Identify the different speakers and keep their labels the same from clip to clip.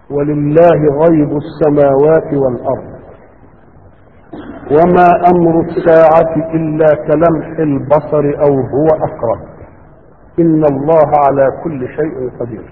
Speaker 1: ولله غيب السماوات والأرض وما أمر الساعة إلا كلمح البصر أو هو أقرب إن الله على كل شيء قدير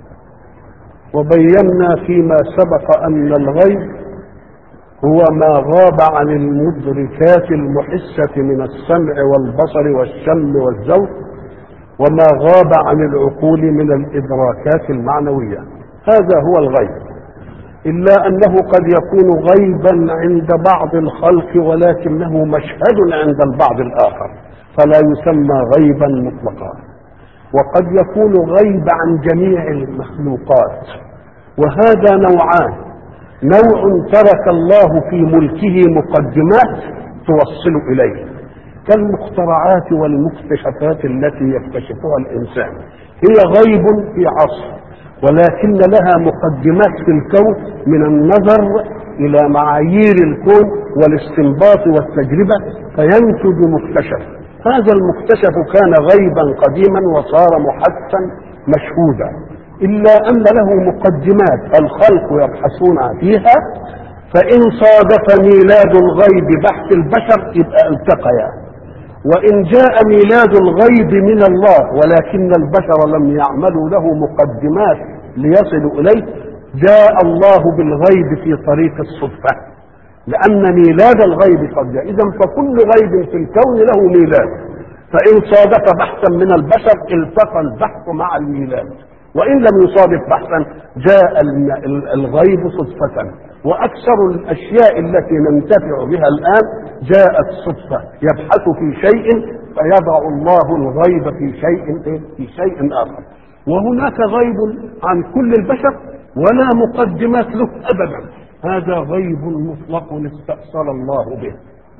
Speaker 1: وبينا فيما سبق أن الغيب هو ما غاب عن المدركات المحسة من السمع والبصر والشم والذوق وما غاب عن العقول من الإدراكات المعنوية هذا هو الغيب إلا أنه قد يكون غيبا عند بعض الخلق ولكنه مشهد عند البعض الآخر فلا يسمى غيبا مطلقا وقد يكون غيب عن جميع المخلوقات وهذا نوعان نوع ترك الله في ملكه مقدمات توصل إليه كالمخترعات والمكتشفات التي يكتشفها الإنسان هي غيب في عصر ولكن لها مقدمات في الكون من النظر إلى معايير الكون والاستنباط والتجربة فينتج مكتشف هذا المكتشف كان غيبا قديما وصار محسا مشهودا إلا أن له مقدمات الخلق يبحثون فيها فإن صادف ميلاد الغيب بحث البشر يبقى التقيا وإن جاء ميلاد الغيب من الله ولكن البشر لم يعملوا له مقدمات ليصلوا إليه جاء الله بالغيب في طريق الصدفة لأن ميلاد الغيب قد جاء إذا فكل غيب في الكون له ميلاد فإن صادف بحثا من البشر التقى البحث مع الميلاد وإن لم يصادف بحثا جاء الغيب صدفة وأكثر الأشياء التي ننتفع بها الآن جاءت صدفة يبحث في شيء فيضع الله الغيب في شيء في شيء آخر وهناك غيب عن كل البشر ولا مقدمات له أبدا هذا غيب مطلق استأثر الله به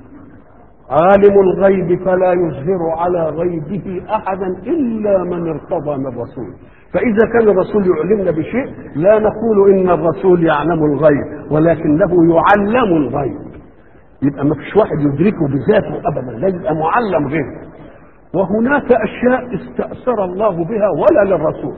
Speaker 1: عالم الغيب فلا يظهر على غيبه أحدا إلا من ارتضى من رسول فإذا كان الرسول يعلمنا بشيء لا نقول إن الرسول يعلم الغيب ولكنه يعلم الغيب يبقى ما فيش واحد يدركه بذاته أبدا لا يبقى معلم غيره وهناك أشياء استأثر الله بها ولا للرسول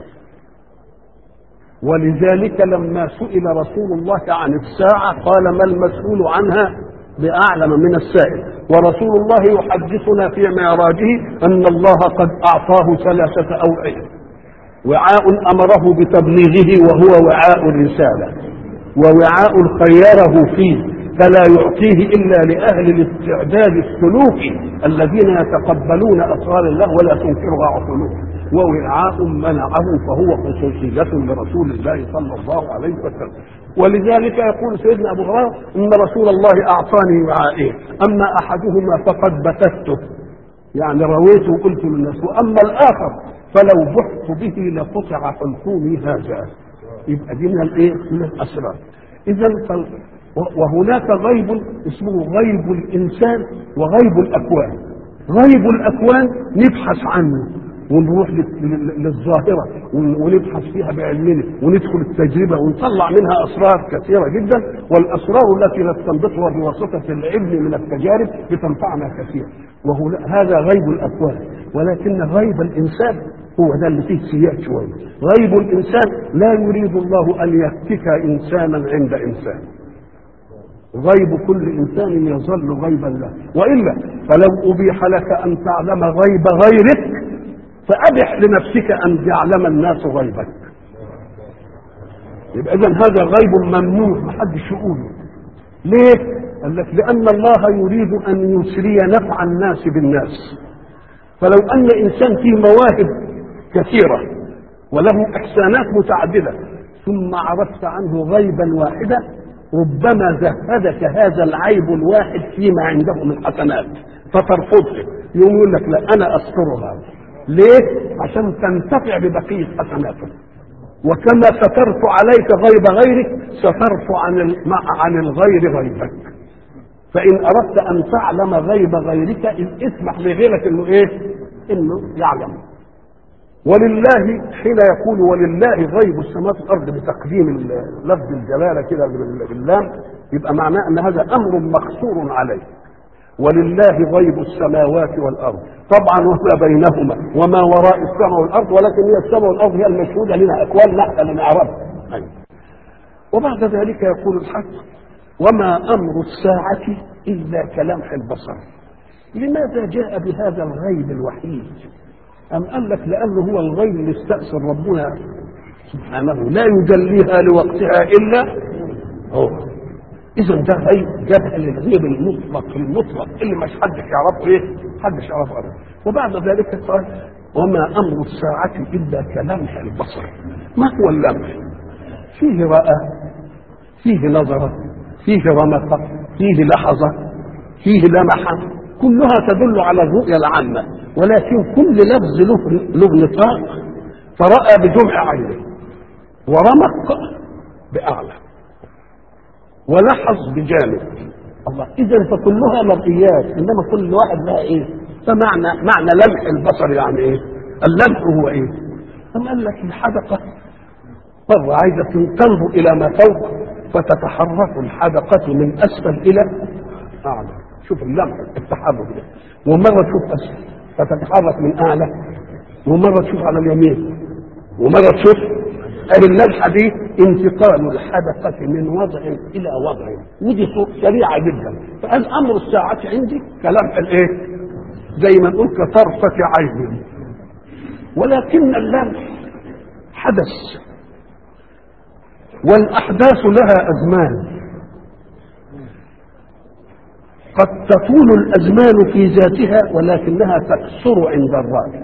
Speaker 1: ولذلك لما سئل رسول الله عن الساعة قال ما المسؤول عنها بأعلم من السائل ورسول الله يحدثنا في معراجه أن الله قد أعطاه ثلاثة أوعية وعاء امره بتبليغه وهو وعاء الرساله ووعاء خيره فيه فلا يعطيه الا لاهل الاستعداد السلوكي الذين يتقبلون اسرار الله ولا تنكرها عقولهم ووعاء منعه فهو خصوصية لرسول الله صلى الله عليه وسلم ولذلك يقول سيدنا ابو هريره ان رسول الله اعطاني وعائين اما احدهما فقد بثته يعني رويته وقلت للناس واما الاخر فلو بحت به لقطع حلقومي هذا يبقى دي من الايه؟ من الاسرار. اذا وهناك غيب اسمه غيب الانسان وغيب الاكوان. غيب الاكوان نبحث عنه ونروح للظاهره ونبحث فيها بعلمنا وندخل التجربه ونطلع منها اسرار كثيره جدا والاسرار التي نستنبطها بواسطه العلم من التجارب بتنفعنا كثيرا وهو هذا غيب الاكوان ولكن غيب الانسان هو ده اللي فيه سياق شويه غيب الانسان لا يريد الله ان يفتك انسانا عند انسان غيب كل انسان يظل غيبا له والا فلو ابيح لك ان تعلم غيب غيرك فابح لنفسك ان يعلم الناس غيبك يبقى اذا هذا غيب ممنوع محدش يقوله ليه قال لك لان الله يريد ان يسري نفع الناس بالناس فلو ان انسان فيه مواهب كثيره وله احسانات متعدده ثم عرفت عنه غيبا واحدا ربما زهدك هذا العيب الواحد فيما عنده من حسنات فترفضه يقوم يقول لك لا انا استر هذا ليه؟ عشان تنتفع ببقيه حسناته وكما سترت عليك غيب غيرك سترت عن عن الغير غيبك فان اردت ان تعلم غيب غيرك اسمح لغيرك انه ايه؟ انه يعلم ولله حين يقول ولله غيب السماوات والارض بتقديم لفظ الجلاله كده باللام يبقى معناه ان هذا امر مقصور عليه ولله غيب السماوات والارض طبعا وما بينهما وما وراء السماء والارض ولكن هي السماء والارض هي المشهوده لنا اكوان نحن نعرفها وبعد ذلك يقول الحق وما أمر الساعة إلا كلمح البصر لماذا جاء بهذا الغيب الوحيد أم قال لك لأنه هو الغيب اللي استأثر ربنا سبحانه لا يجليها لوقتها إلا هو إذا ده غيب جابها للغيب المطلق المطلق اللي مش حدش يعرفه إيه حدش يعرفه أبدا وبعد ذلك قال وما أمر الساعة إلا كلمح البصر ما هو اللمح فيه رأى فيه نظر فيه رمق فيه لحظة فيه لمح كلها تدل على الرؤية العامة ولكن كل لفظ له له نطاق فرأى بجمع عينه ورمق بأعلى ولحظ بجانب الله إذا فكلها مرئيات إنما كل واحد لها إيه؟ فمعنى معنى لمح البصر يعني إيه؟ اللمح هو إيه؟ أم قال لك الحدقة مرة عايزة تنظر إلى ما فوق فتتحرك الحدقة من أسفل إلى أعلى شوف اللمح التحرك ده ومرة تشوف أسفل فتتحرك من أعلى ومرة تشوف على اليمين ومرة تشوف أهل اللمحة دي انتقال الحدقة من وضع إلى وضع ودي سريعة جدا فقال أمر الساعة عندي كلمح الإيه؟ زي ما نقول كطرفة عين ولكن اللمح حدث والأحداث لها أزمان قد تطول الأزمان في ذاتها ولكنها تكثر عند الرأي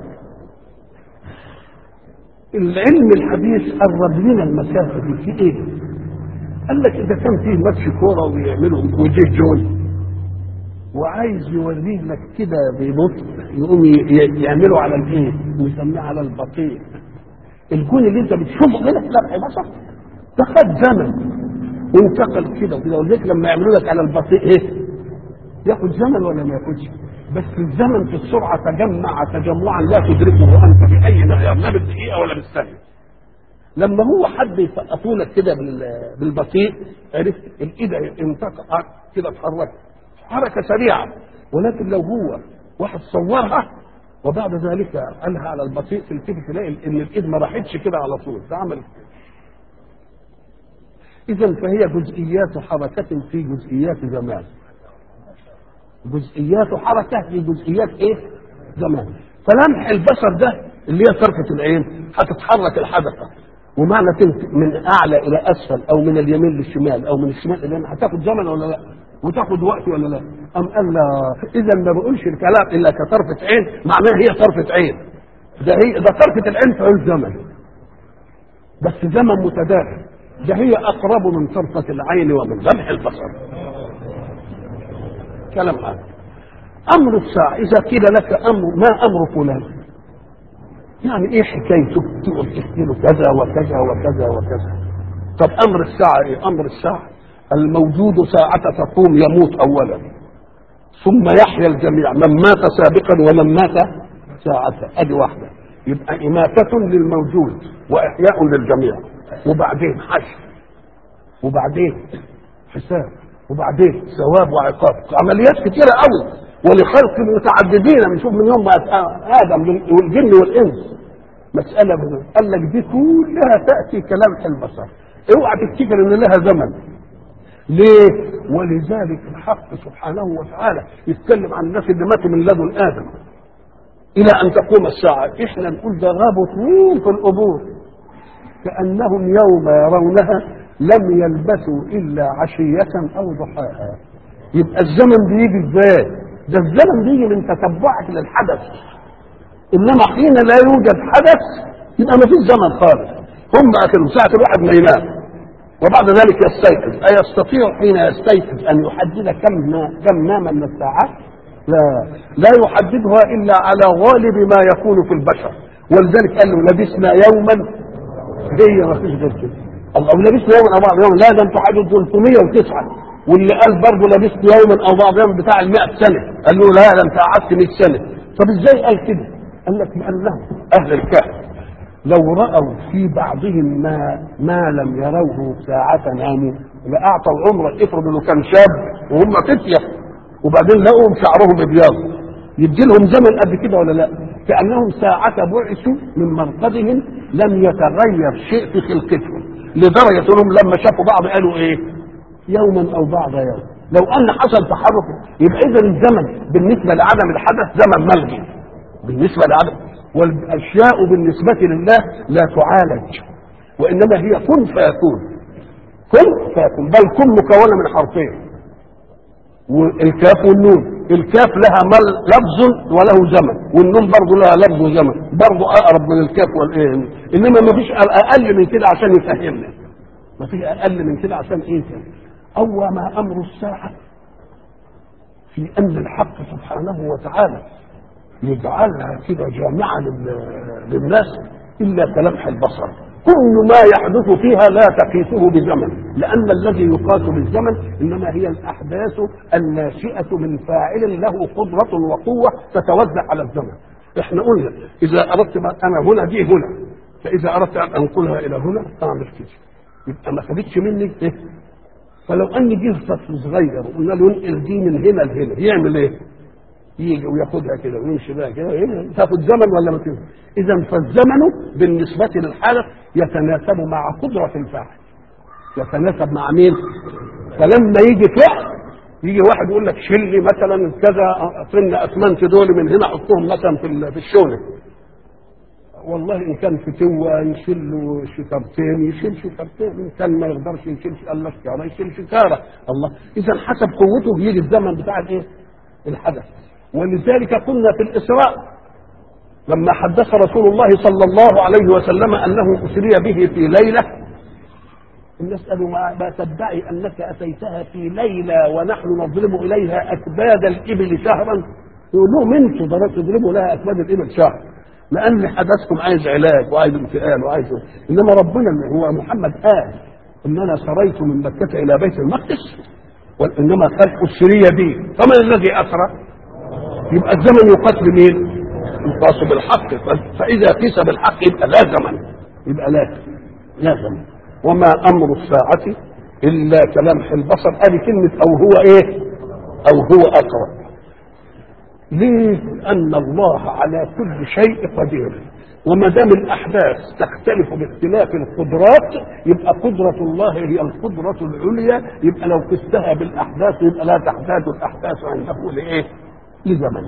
Speaker 1: العلم الحديث قرب لنا المسافة دي في إيه؟ قال لك إذا كان فيه ماتش كورة ويعملوا وجه جون وعايز يوريه لك كده ببطء يقوم يعملوا على الايه؟ ويسميه على البطيء الجون اللي انت بتشوفه كده لا بصر ده خد زمن وانتقل كده وكده ولذلك لما يعملوا لك على البطيء ايه؟ ياخد زمن ولا ما ياخدش؟ بس الزمن في السرعه تجمع تجمعا لا تدركه انت باي معيار لا بالدقيقه ولا بالثانيه. لما هو حد يسقطوا لك كده بالبطيء عرفت الايد انتقل كده اتحركت حركه سريعه ولكن لو هو واحد صورها وبعد ذلك قالها على البطيء تلتفت تلاقي ان الايد ما راحتش كده على طول ده عمل إذا فهي جزئيات حركة في جزئيات زمان جزئيات حركة في جزئيات إيه؟ زمان فلمح البصر ده اللي هي طرفة العين هتتحرك الحدقة ومعنى من أعلى إلى أسفل أو من اليمين للشمال أو من الشمال إلى اليمين هتاخد زمن ولا لا؟ وتاخد وقت ولا لا؟ أم قال لا إذا ما بقولش الكلام إلا كطرفة عين معناها هي طرفة عين ده هي ده طرفة العين في زمن بس زمن متداخل ده هي أقرب من طرفة العين ومن لمح البصر كلام هذا أمر الساعة إذا قيل لك أمر ما أمر فلان يعني إيه حكايته تقول تحكي له كذا وكذا وكذا وكذا طب أمر الساعة إيه أمر الساعة الموجود ساعة تقوم يموت أولا ثم يحيا الجميع من مات سابقا ومن مات ساعة أدي واحدة يبقى إماتة للموجود وإحياء للجميع وبعدين حشر وبعدين حساب وبعدين ثواب وعقاب عمليات كتيرة قوي ولخلق متعددين بنشوف من يوم ما ادم والجن والانس مسألة بنا. قال لك دي كلها تأتي كلمح البصر اوعى تفتكر ان لها زمن ليه؟ ولذلك الحق سبحانه وتعالى يتكلم عن الناس اللي ماتوا من لدن ادم الى ان تقوم الساعه احنا نقول ده غابوا طويل في القبور كأنهم يوم يرونها لم يلبثوا إلا عشية أو ضحاها يبقى الزمن بيجي ازاي؟ ده الزمن بيجي من تتبعك للحدث إنما حين لا يوجد حدث يبقى ما فيش زمن خالص هم أكلوا ساعة الواحد ما ينام وبعد ذلك يستيقظ أيستطيع حين يستيقظ أن يحدد كم كم نام من الساعات؟ لا لا يحددها إلا على غالب ما يكون في البشر ولذلك قال له لبسنا يوما هي ما فيش غير كده الله لبست يوما او بعض يوم لا ده انتوا حاجه 309 واللي قال برضه لبست يوما او بعض يوم بتاع ال 100 سنه قال له لا ده انت قعدت 100 سنه طب ازاي قال كده؟ قال لك لانهم اهل الكهف لو راوا في بعضهم ما ما لم يروه ساعة ناموا لأعطوا عمر افرض انه كان شاب وهم فتية وبعدين لقوا شعرهم ابيض يدي لهم زمن قد كده ولا لا؟ كأنهم ساعة بعثوا من مرقدهم لم يتغير شيء في خلقتهم لدرجه انهم لما شافوا بعض قالوا ايه يوما او بعض يوم لو ان حصل تحرك يبقى اذا الزمن بالنسبه لعدم الحدث زمن ملغي بالنسبه لعدم والاشياء بالنسبه لله لا تعالج وانما هي كن فيكون كن فيكون بل كن مكونه من حرفين والكاف والنون الكاف لها مل لفظ وله زمن والنون برضه لها لفظ وزمن برضه اقرب من الكاف والايه انما ما فيش اقل من كده عشان يفهمنا ما فيش اقل من كده عشان ايه كده او ما امر الساعه في ان الحق سبحانه وتعالى يجعلها كده جامعه لل- للناس الا كلمح البصر كل ما يحدث فيها لا تقيسه بزمن لان الذي يقاس بالزمن انما هي الاحداث الناشئه من فاعل له قدره وقوه تتوزع على الزمن احنا قلنا اذا اردت ما انا هنا دي هنا فاذا اردت ان انقلها الى هنا اعمل كده يبقى ما خدتش مني ايه فلو ان جه طفل صغير وقلنا له انقل دي من هنا لهنا يعمل ايه؟ يجي وياخدها كده ويمشي بقى كده إيه؟ تاخد زمن ولا ما تاخد؟ اذا فالزمن بالنسبه للحدث يتناسب مع قدره الفاعل يتناسب مع مين؟ فلما يجي فعل يجي واحد يقول لك شيل لي مثلا كذا طن اسمنت دول من هنا حطهم مثلا في ال- في الشونه والله ان كان في توه يشيل له شكرتين يشيل شكرتين ان كان ما يقدرش يشيل الا شكاره يشيل شكاره الله اذا حسب قوته بيجي الزمن بتاع الايه؟ الحدث ولذلك قلنا في الاسراء لما حدث رسول الله صلى الله عليه وسلم انه اسري به في ليله الناس قالوا ما ما تدعي انك اتيتها في ليله ونحن نضرب اليها اكباد الابل شهرا يقول لهم انتوا ضربتوا تضربوا لها اكباد الابل شهر لان حدثكم عايز علاج وعايز انتقال وعايز انما ربنا اللي هو محمد قال ان انا سريت من مكه الى بيت المقدس وانما قال اسري بي فمن الذي اسرى؟ يبقى الزمن يقاس بمين؟ يقاس بالحق فاذا قيس بالحق يبقى لا زمن يبقى لا لا زمن وما امر الساعه الا كلمح البصر ادي كلمه او هو ايه؟ او هو اقرب ليه؟ أن الله على كل شيء قدير وما دام الأحداث تختلف باختلاف القدرات يبقى قدرة الله هي القدرة العليا يبقى لو قستها بالأحداث يبقى لا تحتاج الأحداث عنده لإيه؟ لزمن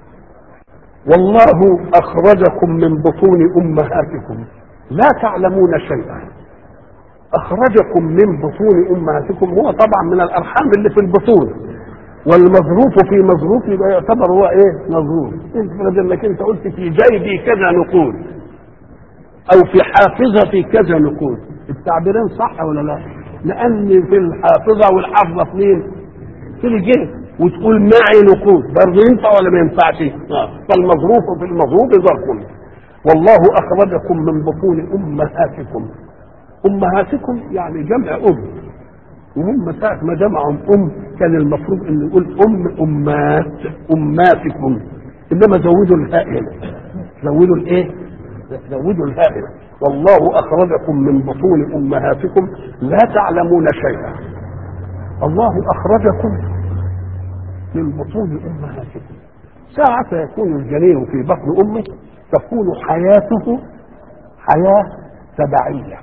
Speaker 1: والله أخرجكم من بطون أمهاتكم لا تعلمون شيئا أخرجكم من بطون أمهاتكم هو طبعا من الأرحام اللي في البطون والمظروف في مظروف يبقى يعتبر هو ايه مظروف افرض انك انت قلت في جيبي كذا نقود او في حافظتي كذا نقود التعبيرين صح ولا لا لان في الحافظه والحافظه في مين في الجيب وتقول معي نقود برضه ينفع ولا ما ينفعش آه. فالمظروف في المظروف ظرف والله اخرجكم من بطون امهاتكم امهاتكم يعني جمع ام وهم ساعة ما جمعهم أم كان المفروض أن يقول أم أمات أماتكم إنما زودوا الهاء هنا زودوا الإيه؟ زودوا الهاء هنا والله أخرجكم من بطون أمهاتكم لا تعلمون شيئا الله أخرجكم من بطون أمهاتكم ساعة يكون الجنين في بطن أمه تكون حياته حياة تبعية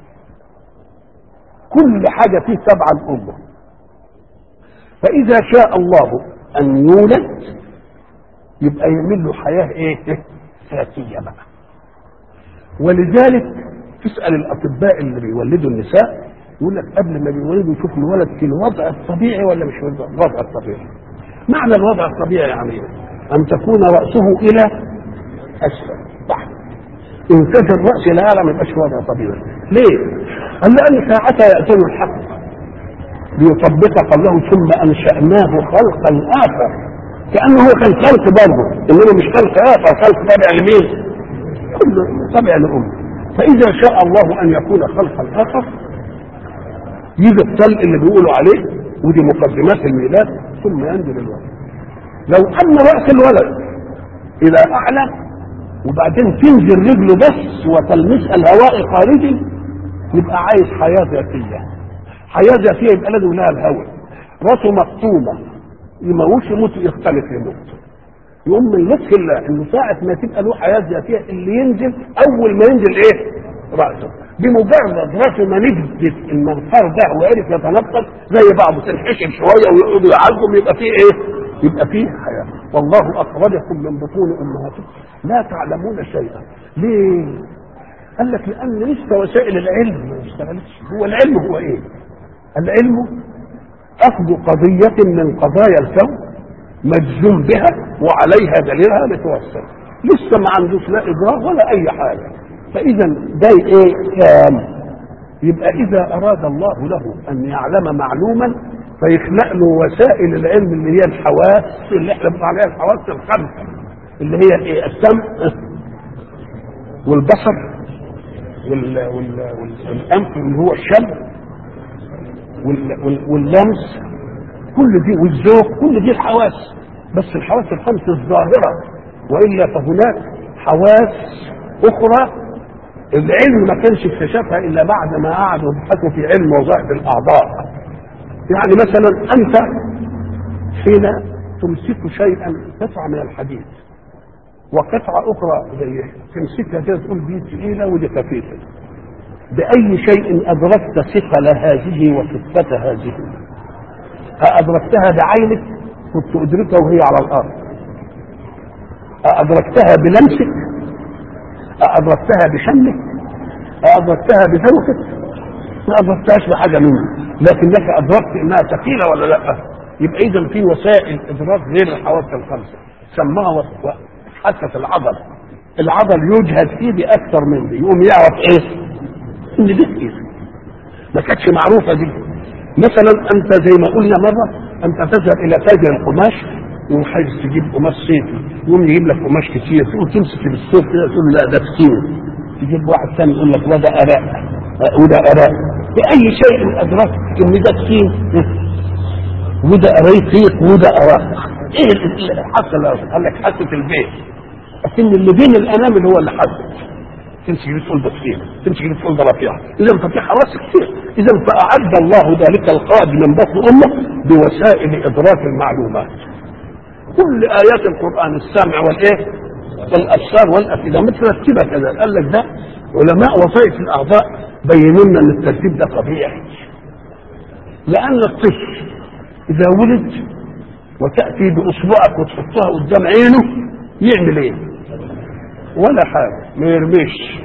Speaker 1: كل حاجة فيه تبع الأمة فإذا شاء الله أن يولد يبقى يعمل له حياة إيه؟ ذاتية بقى ولذلك تسأل الأطباء اللي بيولدوا النساء يقول لك قبل ما بيولدوا يشوف الولد في الوضع الطبيعي ولا مش في الوضع الطبيعي معنى الوضع الطبيعي يعني إيه؟ أن تكون رأسه إلى أسفل تحت إن كان الرأس لا يعلم يبقاش وضع طبيعي ليه؟ قال لأن ساعتها يأتي الحق ليطبق قوله ثم أنشأناه خلقا آخر كأنه هو كان خلق برضه إنما مش خلق آخر خلق تابع لمين؟ كله تابع لأمه فإذا شاء الله أن يكون خلقا آخر يجي الطلق اللي بيقولوا عليه ودي مقدمات الميلاد ثم ينزل الولد لو أن رأس الولد إلى أعلى وبعدين تنزل رجله بس وتلمسها الهواء خارجي يبقى عايز حياه ذاتيه حياه ذاتيه يبقى لازم لها الهواء راسه مقطومه يموتش يموت يختلف يموت يقوم من لطف الله انه ساعه ما تبقى له حياه ذاتيه اللي ينزل اول ما ينزل ايه؟ راسه بمجرد رسم نجدة المنفر ده وعرف يتنفس زي بعض تنحشر شويه ويقعدوا يعالجوا يبقى فيه ايه؟ يبقى فيه حياه والله اخرجكم من بطون امهاتكم لا تعلمون شيئا ليه؟ قال لك لان لسه وسائل العلم ما اشتغلتش هو العلم هو ايه؟ العلم اخذ قضيه من قضايا الكون مجزوم بها وعليها دليلها لتوصل لسه ما عندوش لا ادراك ولا اي حاجه فاذا ده ايه كام يبقى اذا اراد الله له ان يعلم معلوما فيخلق له وسائل العلم اللي هي الحواس اللي احنا بنقول عليها الحواس الخمسه اللي هي الايه السمع والبصر وال وال والانف اللي هو الشم وال وال واللمس كل دي والذوق كل دي الحواس بس الحواس الخمس الظاهره والا فهناك حواس اخرى العلم ما كانش اكتشفها الا بعد ما قعدوا يبحثوا في علم وظائف الاعضاء يعني مثلا انت حين تمسك شيئا قطعه من الحديد وقطعه اخرى زي تمسكها كده تقول دي ثقيله ودي خفيفه باي شيء ادركت ثقل هذه وخفه هذه أأدركتها بعينك كنت أدركها وهي على الأرض أأدركتها بلمسك أأدركتها بشمك أأدركتها بذوقك ما أدركتهاش بحاجة مني لكنك أدركت إنها ثقيلة ولا لا يبقى إذا في وسائل إدراك غير الحواس الخمسة سماها حاسة العضل العضل يجهد فيه بأكثر من دي يقوم يعرف إيه؟ إن دي ثقيلة ما كانتش معروفة دي مثلا انت زي ما قلنا مره انت تذهب الى تاجر القماش وعايز تجيب قماش صيفي يقوم يجيب لك قماش كتير تقول تمسك بالصيف كده تقول له لا ده كتير تجيب واحد ثاني يقول لك وده اراء وده اراء باي شيء ادركت ان ده كتير وده ريقيق وده اراء ايه اللي حصل قال لك حاسه البيت لكن اللي بين الانامل هو اللي حصل تمسك بتقول ده كتير تمسك بتقول ده رفيع اذا ففي حواس كتير اذا فاعد الله ذلك القائد من بطن امه بوسائل ادراك المعلومات كل ايات القران السمع والايه والابصار والافئده مترتبه كذا قال لك ده علماء وظائف الاعضاء بينوا لنا ان الترتيب ده طبيعي لان الطفل اذا ولد وتاتي باصبعك وتحطها قدام عينه يعمل ايه؟ ولا حاجه ما يرميش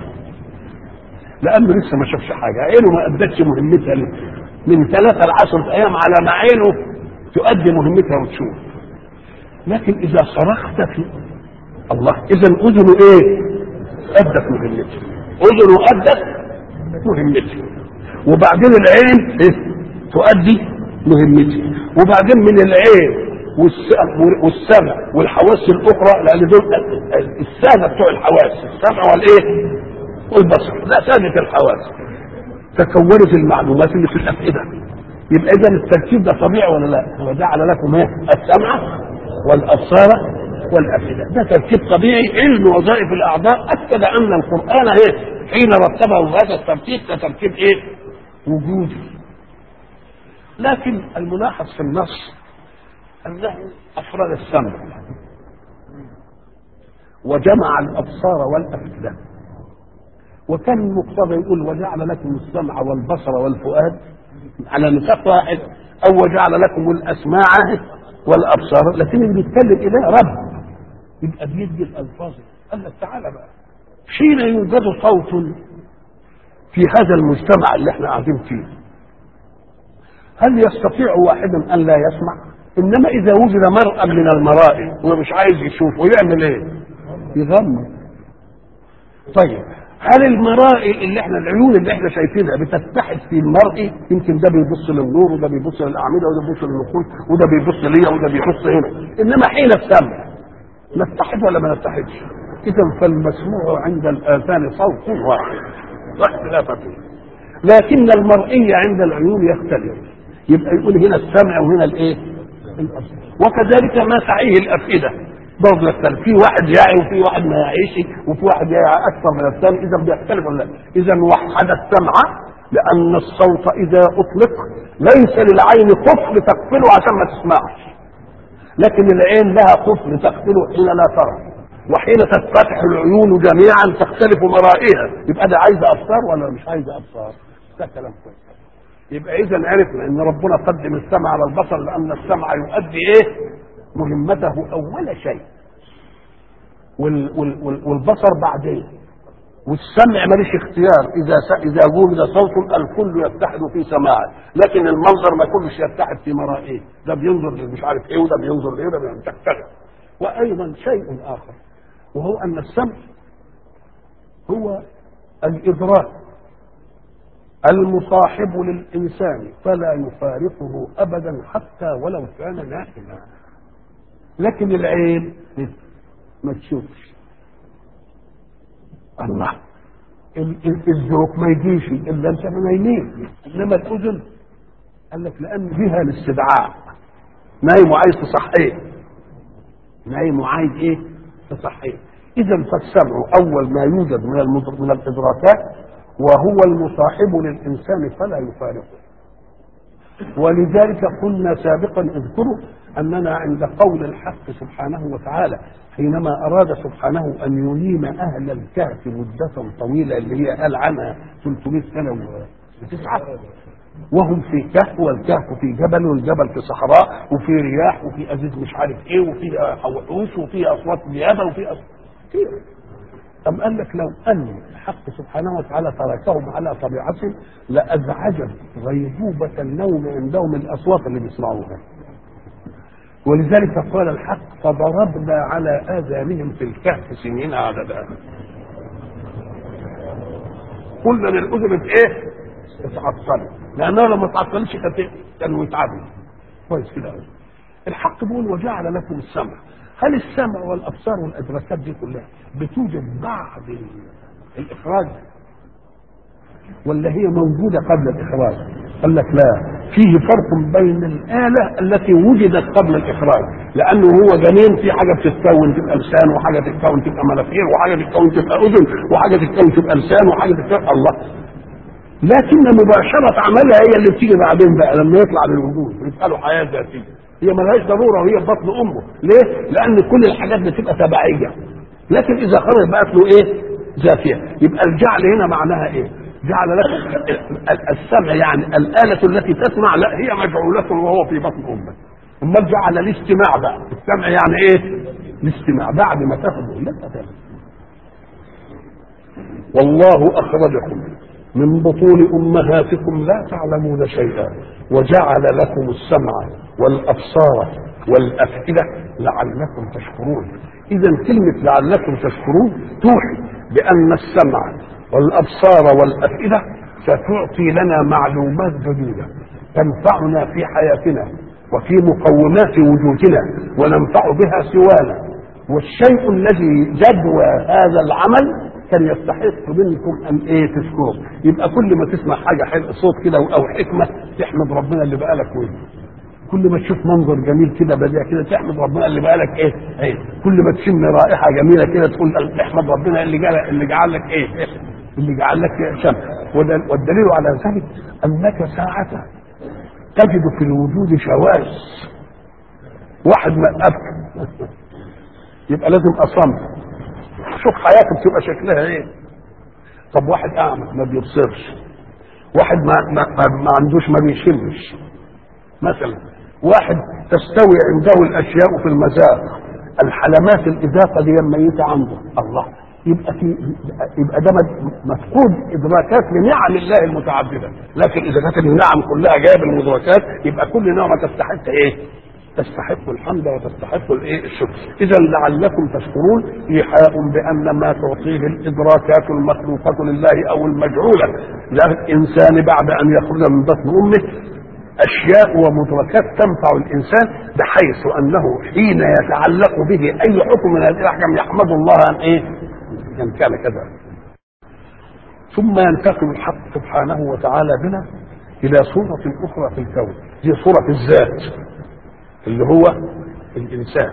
Speaker 1: لانه لسه ما شافش حاجه عينه ما ادتش مهمتها لسه من ثلاثة لعشرة ايام على ما عينه تؤدي مهمتها وتشوف لكن اذا صرخت في الله اذا اذنه ايه ادت مهمتها اذنه ادت مهمتها وبعدين العين إيه؟ تؤدي مهمتها وبعدين من العين والسمع والحواس الاخرى لان دول السادة بتوع الحواس السمع والايه والبصر لا سادة الحواس تكونت المعلومات اللي في الافئده يبقى اذا الترتيب ده طبيعي ولا لا؟ هو جعل لكم ايه؟ السمع والابصار والافئده ده ترتيب طبيعي علم وظائف الاعضاء اكد ان القران ايه؟ حين رتبه هذا الترتيب كترتيب ايه؟ وجودي لكن الملاحظ في النص انه افرد السمع وجمع الابصار والافئده وكان المقتضى يقول وجعل لكم السمع والبصر والفؤاد على نطاق واحد او وجعل لكم الاسماع والابصار لكن اللي بيتكلم اله رب يبقى بيدي الالفاظ قال لك تعالى بقى حين يوجد صوت في هذا المجتمع اللي احنا قاعدين فيه هل يستطيع واحد ان لا يسمع انما اذا وجد مرأة من المرائي هو مش عايز يشوف ويعمل ايه يغمض طيب هل المرائي اللي احنا العيون اللي احنا شايفينها بتتحد في المرئي يمكن ده بيبص للنور وده بيبص للاعمده وده بيبص للنقود وده بيبص ليا وده بيبص هنا انما حين السمع نتحد ولا ما نتحدش اذا فالمسموع عند الاذان صوت واحد لا اختلاف فيه لكن المرئي عند العيون يختلف يبقى يقول هنا السمع وهنا الايه الابصار وكذلك ما تعيه الافئده برضه يختلف في واحد يعي وفي واحد ما يعيش وفي واحد يعي اكثر من الثاني اذا بيختلف ولا لا اذا وحد السمع لان الصوت اذا اطلق ليس للعين قفل تقفله عشان ما تسمعش لكن العين لها قفل تقفله حين لا ترى وحين تتفتح العيون جميعا تختلف مرائها يبقى ده عايز ابصار ولا مش عايز ابصار ده كلام كويس يبقى اذا عرفنا ان ربنا قدم السمع على البصر لان السمع يؤدي ايه مهمته اول شيء وال وال وال والبصر بعدين والسمع ماليش اختيار اذا س... اذا وجد صوت الكل يتحد في سماعه لكن المنظر ما كلش يتحد في مرائه ده بينظر مش عارف ايه وده بينظر ايه وده بينظر وايضا شيء اخر وهو ان السمع هو الادراك المصاحب للانسان فلا يفارقه ابدا حتى ولو كان نائما لكن العين ما تشوفش الله الذوق ما يجيش الا انت نايمين انما الاذن قال لك لان بها الاستدعاء نايم وعايز تصحيه نايم وعايز ايه تصحيه اذا فالسمع اول ما يوجد من من الادراكات وهو المصاحب للانسان فلا يفارقه ولذلك قلنا سابقا اذكروا اننا عند قول الحق سبحانه وتعالى حينما اراد سبحانه ان ينيم اهل الكهف مده طويله اللي هي قال عنها 300 سنه وتسعه وهم في كهف والكهف في جبل والجبل في صحراء وفي رياح وفي ازيز مش عارف ايه وفي وحوش وفي اصوات نيابه وفي اصوات كتير أم قال لك لو أن الحق سبحانه وتعالى تركهم على طبيعتهم لأزعجت غيبوبة النوم عندهم الأصوات اللي بيسمعوها ولذلك قال الحق فضربنا على آذانهم في الكهف سنين عددا قلنا للأذن إيه؟ اتعطلت لأنها لما اتعطلتش كانت كانوا يتعبوا كويس كده الحق بيقول وجعل لكم السمع هل السمع والابصار والادراكات دي كلها بتوجد بعد الاخراج ولا هي موجوده قبل الاخراج قال لك لا فيه فرق بين الآلة التي وجدت قبل الإخراج لأنه هو جنين في حاجة بتتكون تبقى لسان وحاجة تتكون تبقى مناخير وحاجة تتكون تبقى أذن وحاجة تتكون تبقى لسان وحاجة تتكون الله لكن مباشرة عملها هي اللي بتيجي بعدين بقى لما يطلع للوجود يبقى له حياة ذاتية هي ملهاش ضروره وهي في بطن امه ليه لان كل الحاجات بتبقى تبعيه لكن اذا خرج بقت له ايه ذاتيه يبقى الجعل هنا معناها ايه جعل لكم السمع يعني الآلة التي تسمع لا هي مجعولة وهو في بطن أمه أمال جعل الاستماع بقى السمع يعني إيه؟ الاستماع بعد ما تاخده لا تاخده والله أخرجكم من بطون أمهاتكم لا تعلمون شيئا وجعل لكم السمع والأبصار والأفئدة لعلكم تشكرون إذا كلمة لعلكم تشكرون توحي بأن السمع والأبصار والأفئدة ستعطي لنا معلومات جديدة تنفعنا في حياتنا وفي مقومات وجودنا وننفع بها سوانا والشيء الذي جدوى هذا العمل كان يستحق منكم ان ايه تشكروا يبقى كل ما تسمع حاجه حلوه صوت كده او حكمه تحمد ربنا اللي بقالك وين كل ما تشوف منظر جميل كده بديع كده تحمد ربنا اللي بقالك ايه ايه كل ما تشم رائحه جميله كده تقول احمد ربنا اللي جعل اللي جعل لك ايه اللي جعل لك شم والدليل على ذلك انك ساعه تجد في الوجود شواذ واحد ما ابكى يبقى لازم اصمت شوف حياتك بتبقى شكلها ايه طب واحد اعمى ما بيبصرش واحد ما, ما, ما, ما عندوش ما بيشمش مثلا واحد تستوي عنده الاشياء في المذاق الحلمات الاضافه دي ميته عنده الله يبقى في يبقى ده مفقود ادراكات لنعم الله المتعدده لكن اذا كانت النعم كلها جايه بالمدركات يبقى كل نعمه تستحق ايه؟ تستحق الحمد وتستحق الايه الشكر اذا لعلكم تشكرون ايحاء بان ما تعطيه الادراكات المخلوقه لله او المجعوله للانسان بعد ان يخرج من بطن امه اشياء ومدركات تنفع الانسان بحيث انه حين يتعلق به اي حكم من هذه الاحكام يحمد الله ان ايه؟ ان كان كذا ثم ينتقل الحق سبحانه وتعالى بنا الى صوره اخرى في الكون هي صوره الذات اللي هو الانسان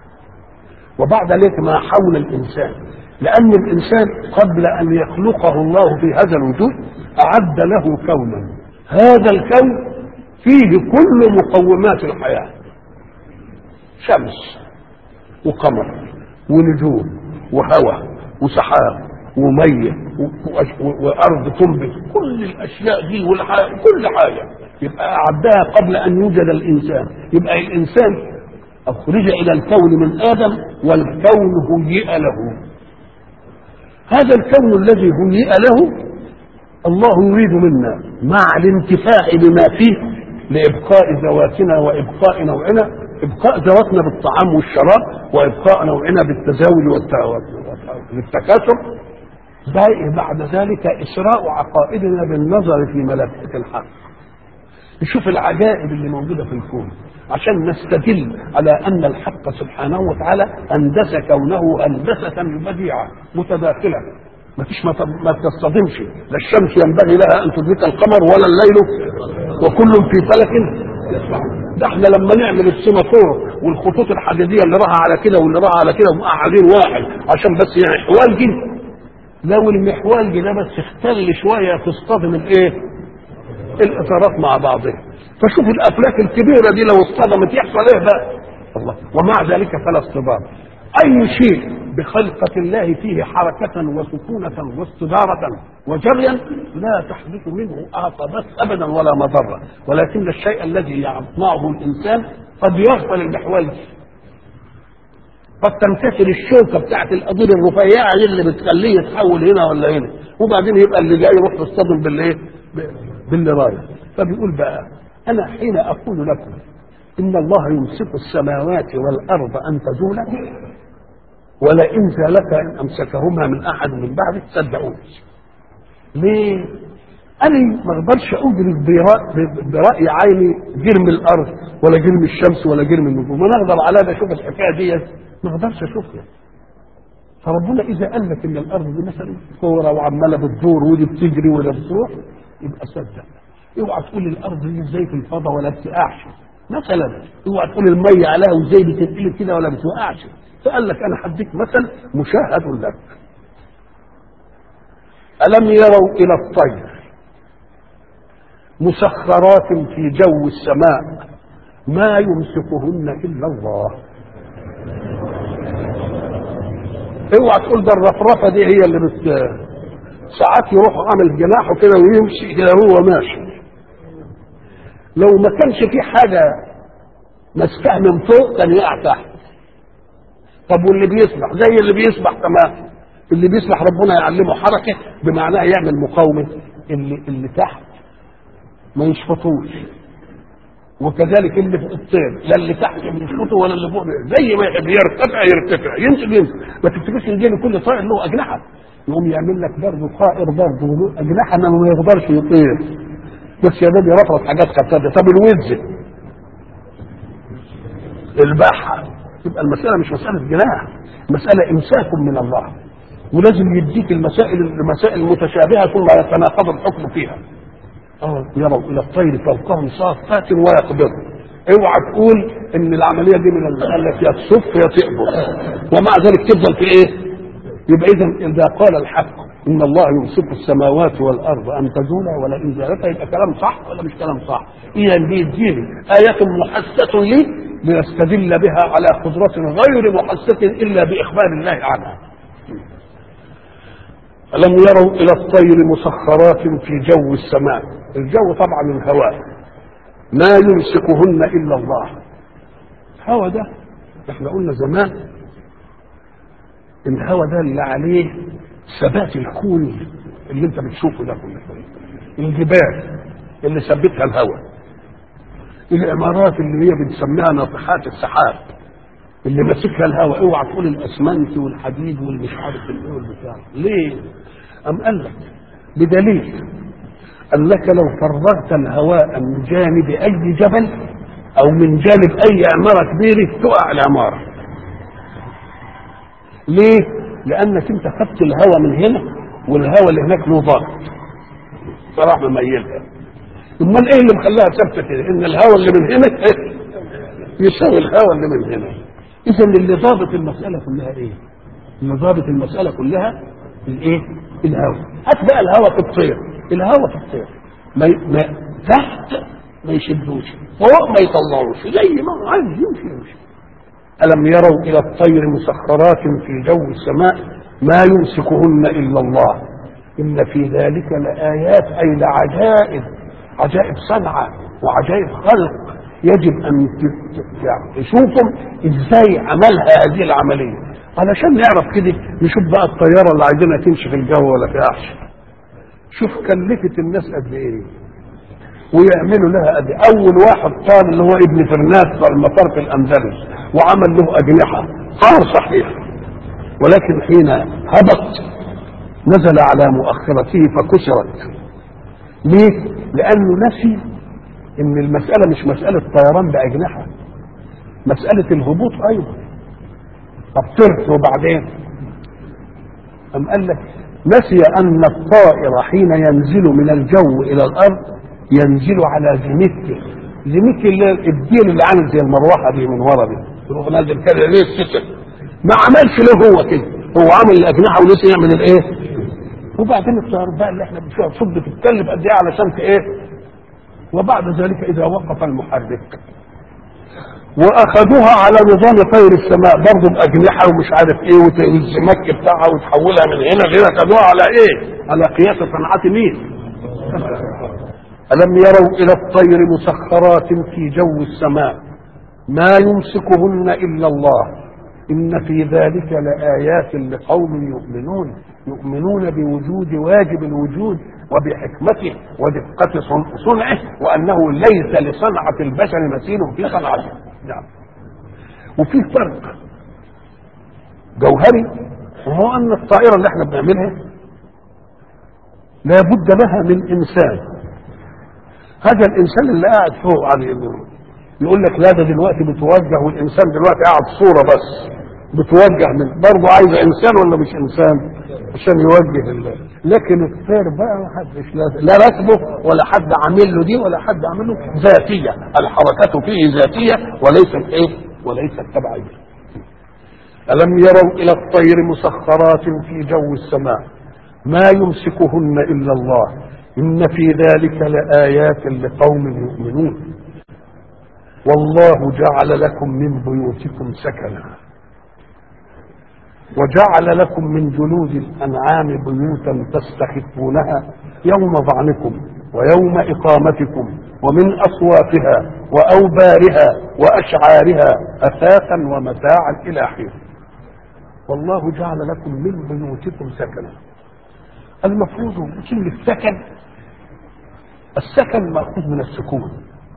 Speaker 1: وبعد ذلك ما حول الانسان لان الانسان قبل ان يخلقه الله في هذا الوجود اعد له كونا هذا الكون فيه كل مقومات الحياه شمس وقمر ونجوم وهواء وسحاب وميه و- و- وارض تنبت كل الاشياء دي والح- كل حاجه يبقى اعدها قبل ان يوجد الانسان يبقى الانسان اخرج الى الكون من ادم والكون هيئ له هذا الكون الذي هيئ له الله يريد منا مع الانتفاع بما فيه لابقاء ذواتنا وابقاء نوعنا ابقاء ذواتنا بالطعام والشراب وابقاء نوعنا بالتزاوج والت- والتكاثر ده بعد ذلك اسراء عقائدنا بالنظر في ملكه الحق نشوف العجائب اللي موجوده في الكون عشان نستدل على ان الحق سبحانه وتعالى اندس كونه هندسه بديعه متداخله ما فيش ما ت- ما تصطدمش لا الشمس ينبغي لها ان تدرك القمر ولا الليل وكل في فلك يسبحون ده احنا لما نعمل السيمافور والخطوط الحديديه اللي راها على كده واللي راها على كده ومقعدين واحد عشان بس يعني حوالجي لو المحوالجي ده بس اختل شويه تصطدم الايه؟ الاطارات مع بعضها فشوف الافلاك الكبيره دي لو اصطدمت يحصل ايه بقى الله ومع ذلك فلا اصطدام اي شيء بخلقه الله فيه حركه وسكونه واستداره وجريا لا تحدث منه عقبات ابدا ولا مضره ولكن الشيء الذي يصنعه الانسان قد يغفل المحول قد تنكسر الشوكه بتاعت القضيب الرفيعه دي اللي بتخليه يتحول هنا ولا هنا وبعدين يبقى اللي جاي يروح يصطدم بالايه؟ ب- باللي رايح فبيقول بقى انا حين اقول لكم ان الله يمسك السماوات والارض ان تزولا ولئن زالتا ان امسكهما من احد من بعده صدقوني ليه؟ انا ما اقدرش ادرك برأ- براي عيني جرم الارض ولا جرم الشمس ولا جرم النجوم وانا اقدر على ده اشوف الحكايه ديت ما اقدرش اشوفها فربنا اذا قال لك ان الارض دي مثلا كوره وعماله بتدور ودي بتجري ولا بتروح يبقى صدق اوعى تقول الارض دي ازاي في الفضاء ولا بتقعش مثلا اوعى تقول الميه عليها وازاي بتنقلب كده ولا بتوقعش فقال لك انا هديك مثل مشاهد لك الم يروا الى الطير مسخرات في جو السماء ما يمسكهن الا الله اوعى تقول ده الرفرفه دي هي اللي بت ساعات يروح عامل جناحه كده ويمشي كده هو ماشي لو ما كانش في حاجه ماسكاه من فوق كان يقع تحت طب واللي بيسبح زي اللي بيسبح تمام اللي بيسبح ربنا يعلمه حركه بمعناها يعمل مقاومه اللي اللي تحت ما يشفطوش وكذلك اللي فوق الطير لا اللي تحت بيشفطه ولا اللي فوق زي ما يحب يرتفع يرتفع ينزل ينزل ما تفتكرش ان جاي كل طائر له اجنحه يقوم يعمل لك برضه طائر برضه له اجنحه انما ما يقدرش يطير بس يا دوب يرفرف حاجات خفيفه طب الوز البحر تبقى المساله مش مساله جناح مساله امساك من الله ولازم يديك المسائل المسائل المتشابهه ثم يتناقض الحكم فيها اه يروا الى الطير فوقهم صافات ويقبض اوعى تقول ان العمليه دي من ال- قال لك يا تصف يا تقبض ومع ذلك تفضل في ايه؟ يبقى اذا اذا قال الحق ان الله يمسك السماوات والارض ان تزولا ولئن زالتا يبقى كلام صح ولا مش كلام صح؟ اذا بيديني ايه محسه لي لنستدل بها على قدرة غير محسة الا باخبار الله عنها. ألم يروا إلى الطير مسخرات في جو السماء الجو طبعا الهواء ما يمسكهن إلا الله الهواء ده احنا قلنا زمان الهواء ده اللي عليه ثبات الكون اللي انت بتشوفه ده كله الجبال اللي ثبتها الهواء العمارات اللي هي بنسميها ناطحات السحاب اللي ماسكها الهواء اوعى تقول الاسمنت والحديد والمش عارف الايه والبتاع ليه؟ أم قال لك بدليل أنك لو فرغت الهواء من جانب أي جبل أو من جانب أي عمارة كبيرة تقع العمارة ليه؟ لأنك أنت خدت الهواء من هنا والهواء اللي هناك له ضغط فراح مميلها امال ايه اللي مخليها ثابته كده؟ ان الهواء اللي من هنا يساوي الهواء اللي من هنا اذا اللي ضابط المساله كلها ايه؟ اللي ضابط المساله كلها الايه؟ الهواء هات بقى الهواء في الطير الهواء في الطير ما, ما تحت ما يشدوش فوق ما يطلعوش زي ما هو عايز يمشي يمشي ألم يروا إلى الطير مسخرات في جو السماء ما يمسكهن إلا الله إن في ذلك لآيات أي لعجائب عجائب صنعة وعجائب خلق يجب أن تشوفوا إزاي عملها هذه العملية علشان نعرف كده نشوف بقى الطيارة اللي عايزينها تمشي في الجو ولا في عرش شوف كلفت الناس قد إيه ويعملوا لها قد إيه أول واحد طار اللي هو ابن فرناس المطار في الأندلس وعمل له أجنحة طار صحيح ولكن حين هبط نزل على مؤخرته فكسرت ليه؟ لأنه نسي إن المسألة مش مسألة طيران بأجنحة مسألة الهبوط أيضا طب طرت وبعدين أم قال لك نسي أن الطائر حين ينزل من الجو إلى الأرض ينزل على زميكه زميكه اللي هي الديل اللي عامل زي المروحة دي من ورا دي يروح نازل كده ليه السكة ما عملش له هو كده هو عامل الأجنحة ولسه يعمل الإيه وبعدين الطيارات بقى اللي احنا بنشوفها تصد تتكلف قد ايه علشان ايه وبعد ذلك اذا وقف المحرك واخذوها على نظام طير السماء برضه باجنحه ومش عارف ايه والزمك بتاعها وتحولها من هنا غير اخذوها على ايه؟ على قياس صنعه مين؟ الم يروا الى الطير مسخرات في جو السماء ما يمسكهن الا الله ان في ذلك لايات لقوم يؤمنون يؤمنون بوجود واجب الوجود وبحكمته ودقة صنعه وأنه ليس لصنعة البشر مثيل في صنعته نعم وفي فرق جوهري وهو أن الطائرة اللي احنا بنعملها لا بد لها من إنسان هذا الإنسان اللي قاعد فوق على يقول لك لا ده دلوقتي بتوجه والإنسان دلوقتي قاعد صورة بس بتوجه من برضه عايز إنسان ولا مش إنسان عشان يوجه الله لكن الطير بقى ما حدش لا ركبه ولا حد عامل له دي ولا حد عامل له ذاتيه الحركه فيه ذاتيه وليست ايه وليست تبعيه الم يروا الى الطير مسخرات في جو السماء ما يمسكهن الا الله ان في ذلك لايات لقوم يؤمنون والله جعل لكم من بيوتكم سكنا وجعل لكم من جلود الانعام بيوتا تستخفونها يوم ظعنكم ويوم اقامتكم ومن اصواتها واوبارها واشعارها اثاثا ومتاعا الى حين والله جعل لكم من بيوتكم سكنا المفروض كلمة سكن السكن مأخوذ من السكون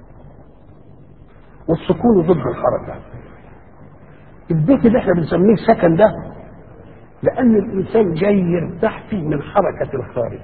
Speaker 1: والسكون ضد الحركة البيت اللي احنا بنسميه سكن ده لأن الإنسان جاي يرتاح فيه من حركة الخارج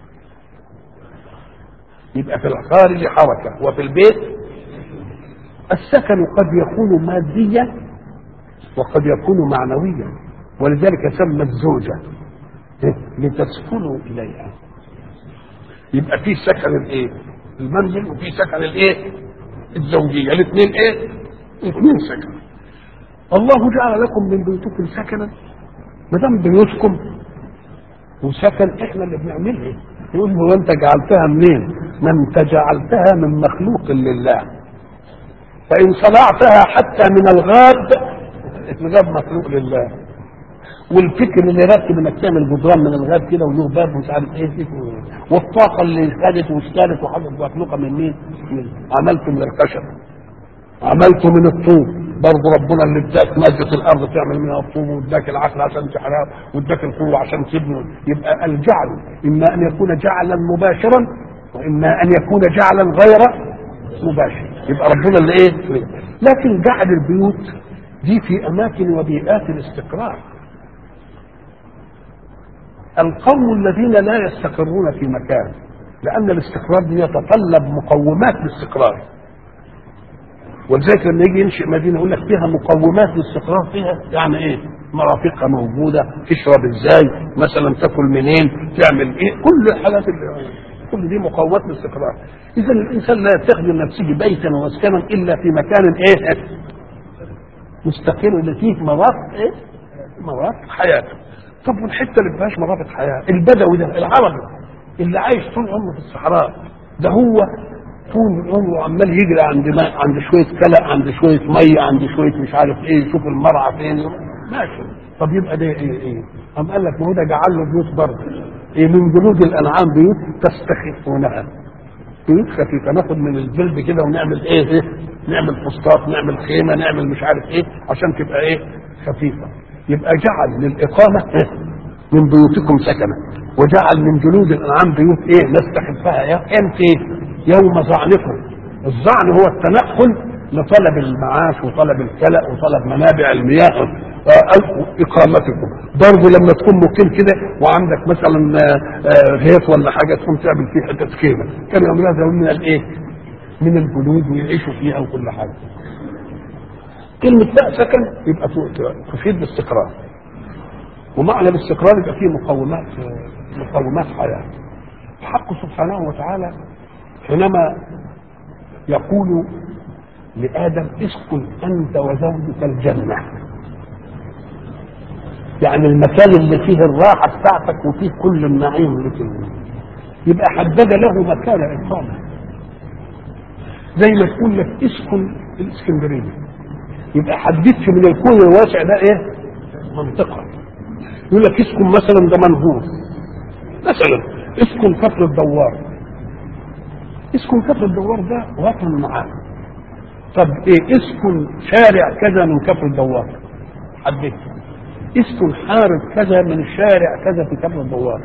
Speaker 1: يبقى في الخارج حركة وفي البيت السكن قد يكون ماديا وقد يكون معنويا ولذلك سمى الزوجة لتسكنوا إليها يبقى في سكن الايه المنزل وفي سكن الايه الزوجية الاثنين ايه الاثنين سكن الله جعل لكم من بيوتكم سكنا ما دام بيوتكم وسكن احنا اللي بنعملها يقول هو انت جعلتها منين؟ ما انت جعلتها من مخلوق لله فان صنعتها حتى من الغاب الغاب مخلوق لله والفكر اللي ركب انك تعمل جدران من الغاب كده وله باب ومش عارف ايه والطاقه اللي خدت واشتغلت وحصلت مخلوقه من مين؟ من عملته من الخشب عملته من الطوب برضه ربنا اللي اداك مادة الارض تعمل منها الطوب واداك العقل عشان تحرق واداك القوة عشان تبني يبقى الجعل اما ان يكون جعلا مباشرا واما ان يكون جعلا غير مباشر يبقى ربنا اللي ايه لكن جعل البيوت دي في اماكن وبيئات الاستقرار القوم الذين لا يستقرون في مكان لان الاستقرار دي يتطلب مقومات الاستقرار ولذلك لما يجي ينشئ مدينه يقول لك فيها مقومات الاستقرار فيها يعني ايه؟ مرافقها موجوده تشرب ازاي مثلا تاكل منين تعمل ايه كل الحاجات اللي كل دي مقومات الاستقرار اذا الانسان لا يتخذ لنفسه بيتا ومسكنا الا في مكان ايه مستقر اللي فيه مرافق ايه مرافق حياته طب والحته اللي ما فيهاش مرافق حياه البدوي ده العربي اللي عايش طول عمره في الصحراء ده هو طول عمره عمال يجري عند ماء عند شويه كلى عند شويه ميه عند شويه مش عارف ايه يشوف المرعى فين ماشي طب يبقى ده ايه ايه قام قال لك ما هو ده جعل له بيوت برضه ايه من جلود الانعام بيوت تستخفونها بيوت خفيفه ناخد من الجلد كده ونعمل ايه ايه نعمل فسطاط نعمل خيمه نعمل مش عارف ايه عشان تبقى ايه خفيفه يبقى جعل للاقامه إيه؟ من بيوتكم سكنا وجعل من جلود الانعام بيوت ايه نستخفها يا امتى يوم ظعنكم الظعن هو التنقل لطلب المعاش وطلب الكلأ وطلب منابع المياه آه، اقامتكم برضه لما تكون مقيم كده وعندك مثلا آه، آه، غيط ولا حاجه تقوم تعمل فيه حته خيمه كانوا يعملوها زي من الايه؟ من الجلود ويعيشوا فيها وكل حاجه. كلمه بقى سكن يبقى ت- تفيد باستقرار. ومعنى الاستقرار يبقى فيه مقومات مقومات حياه. الحق سبحانه وتعالى حينما يقول لآدم اسكن أنت وزوجك الجنة يعني المكان اللي فيه الراحة بتاعتك وفيه كل النعيم اللي فيه يبقى حدد له مكان إقامة زي ما تقول لك اسكن الإسكندرية يبقى حددت من الكون الواسع ده إيه منطقة يقول لك اسكن مثلا ده منهور مثلا اسكن كفر الدوار اسكن كفر الدوار ده وطن معاه طب ايه اسكن شارع كذا من كفر الدوار حددت اسكن حارة كذا من شارع كذا في كفر الدوار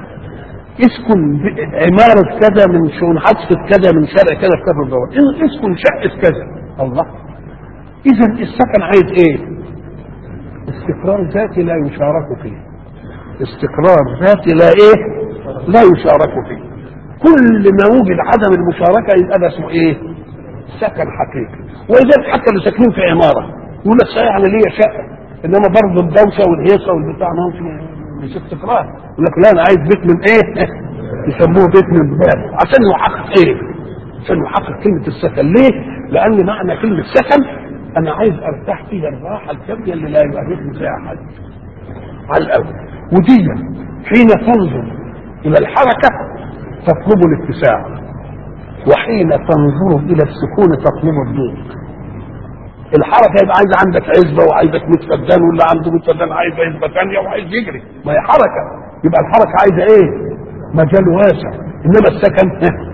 Speaker 1: اسكن ب- عمارة كذا من شون حادثة كذا من شارع كذا في كفر الدوار إيه اسكن شقة كذا الله اذا السكن عايز ايه استقرار ذاتي لا يشارك فيه استقرار ذاتي لا ايه لا يشارك فيه كل ما وجد عدم المشاركة يبقى ده اسمه ايه سكن حقيقي ولذلك حتى اللي ساكنين في عمارة يقول لك صحيح انا ليا شقة انما برضه الدوشة والهيصة والبتاع ما هوش مش استقرار يقول لك لا انا عايز بيت من ايه يسموه بيت من باب عشان يحقق ايه عشان يحقق كلمة السكن ليه لان معنى كلمة سكن انا عايز ارتاح فيها الراحة الكافية اللي لا يؤرقني فيها احد على الاول ودي حين تنظر الى الحركة تطلب الاتساع وحين تنظر الى السكون تطلب الضيق الحركه يبقى عايز عندك عزبه وعايزك 100 فدان واللي عنده 100 فدان عايز عزبه ثانيه وعايز يجري ما هي حركه يبقى الحركه عايزه ايه؟ مجال واسع انما السكن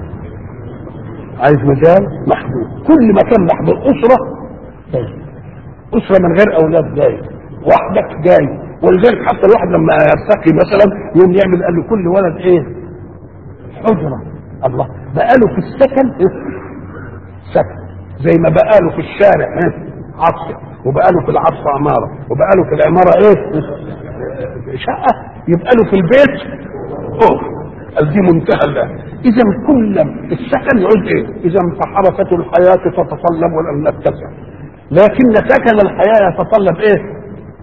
Speaker 1: عايز مجال محدود كل مكان محدود اسره جاي اسره من غير اولاد جاي وحدك جاي ولذلك حتى الواحد لما يرتقي مثلا يوم يعمل قال له كل ولد ايه؟ حجره الله بقاله في السكن إيه؟ سكن زي ما بقاله في الشارع إيه؟ عصر وبقاله في العصر عماره وبقاله في العماره ايه؟ شقه يبقى له في البيت اوه قال دي منتهى الله اذا كل السكن يعود ايه؟ اذا فحركه الحياه تتطلب ان نتسع لكن سكن الحياه يتطلب ايه؟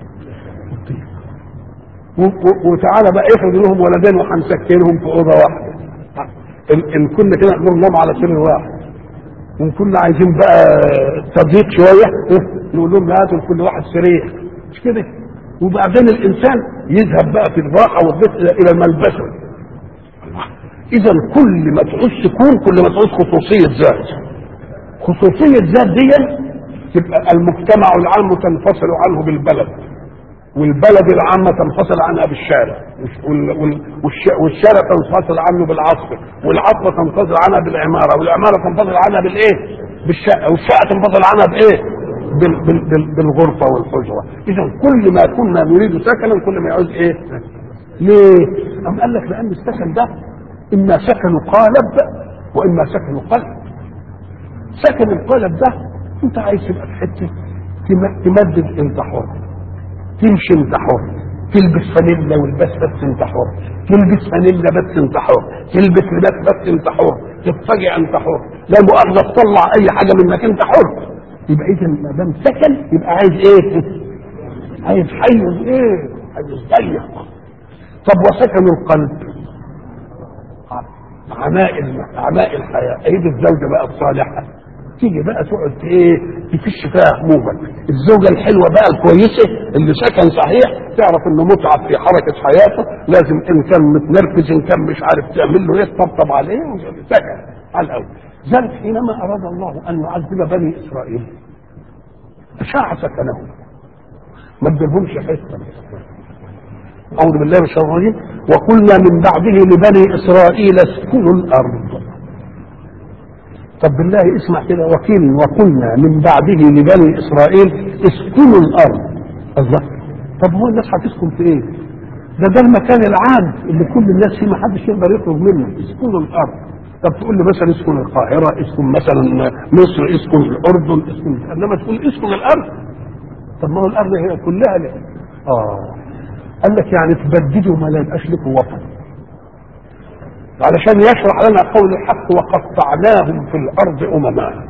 Speaker 1: و- و- وتعالى بقى افرض لهم ولدين وهنسكنهم في اوضه واحده ان, إن كنا كده نقول لهم على سرير واحد وان كنا عايزين بقى تضييق شويه إيه؟ نقول لهم لا هاتوا لكل واحد سرير مش كده وبعدين الانسان يذهب بقى في الراحه والبيت الى إلى ملبسه اذا كل ما تعوز سكون كل ما تعوز خصوصيه ذات خصوصيه ذات دي تبقى المجتمع العام تنفصل عنه بالبلد والبلد العامة تنفصل عنها بالشارع وال- وال- والش- والشارع تنفصل عنه بالعصر والعصر تنفصل عنها بالعمارة والعمارة تنفصل عنها بالإيه؟ بالشقة والشقة تنفصل عنها بإيه؟ بال بال بال بالغرفة والحجرة إذا كل ما كنا نريد سكنا كل ما يعوز إيه؟ ليه؟ أم قال لك لأن السكن ده إما سكن قالب وإما سكن قلب سكن القالب ده أنت عايز تبقى في حتة تم- تمدد أنت حر تمشي انت حر تلبس فانيلا والبس بس انت حر تلبس فانيلا بس انت حر تلبس لباس بس انت حر تتفاجئ انت حر لا مؤاخذه تطلع اي حاجه منك انت حر يبقى اذا ما دام سكن يبقى عايز ايه؟ عايز حيز ايه؟ حيز ضيق طب وسكن القلب عناء الم- عناء الحياه ايد الزوجه بقى الصالحه تيجي بقى تقعد ايه تفش فيها همومك الزوجه الحلوه بقى الكويسه اللي سكن صحيح تعرف انه متعب في حركه حياته لازم ان كان متنرفز ان كان مش عارف تعمل له ايه تطبطب عليه سكن على الاول ذلك حينما اراد الله ان يعذب بني اسرائيل اشاع سكنهم ما ادلهمش حته اعوذ بالله من الشيطان الرجيم وقلنا من بعده لبني اسرائيل اسكنوا الارض طب بالله اسمع كده وكيل وقلنا من بعده لبني اسرائيل اسكنوا الارض الله طب هو الناس هتسكن في ايه؟ ده ده المكان العام اللي كل الناس فيه ما حدش يقدر يخرج منه اسكنوا الارض طب تقول لي مثلا اسكن القاهره اسكن مثلا مصر اسكن الاردن اسكن انما تقول اسكن الارض طب ما هو الارض هي كلها ليه؟ اه قال لك يعني تبددوا ما لا يبقاش لكم وطن علشان يشرح لنا قول الحق وقطعناهم في الارض امما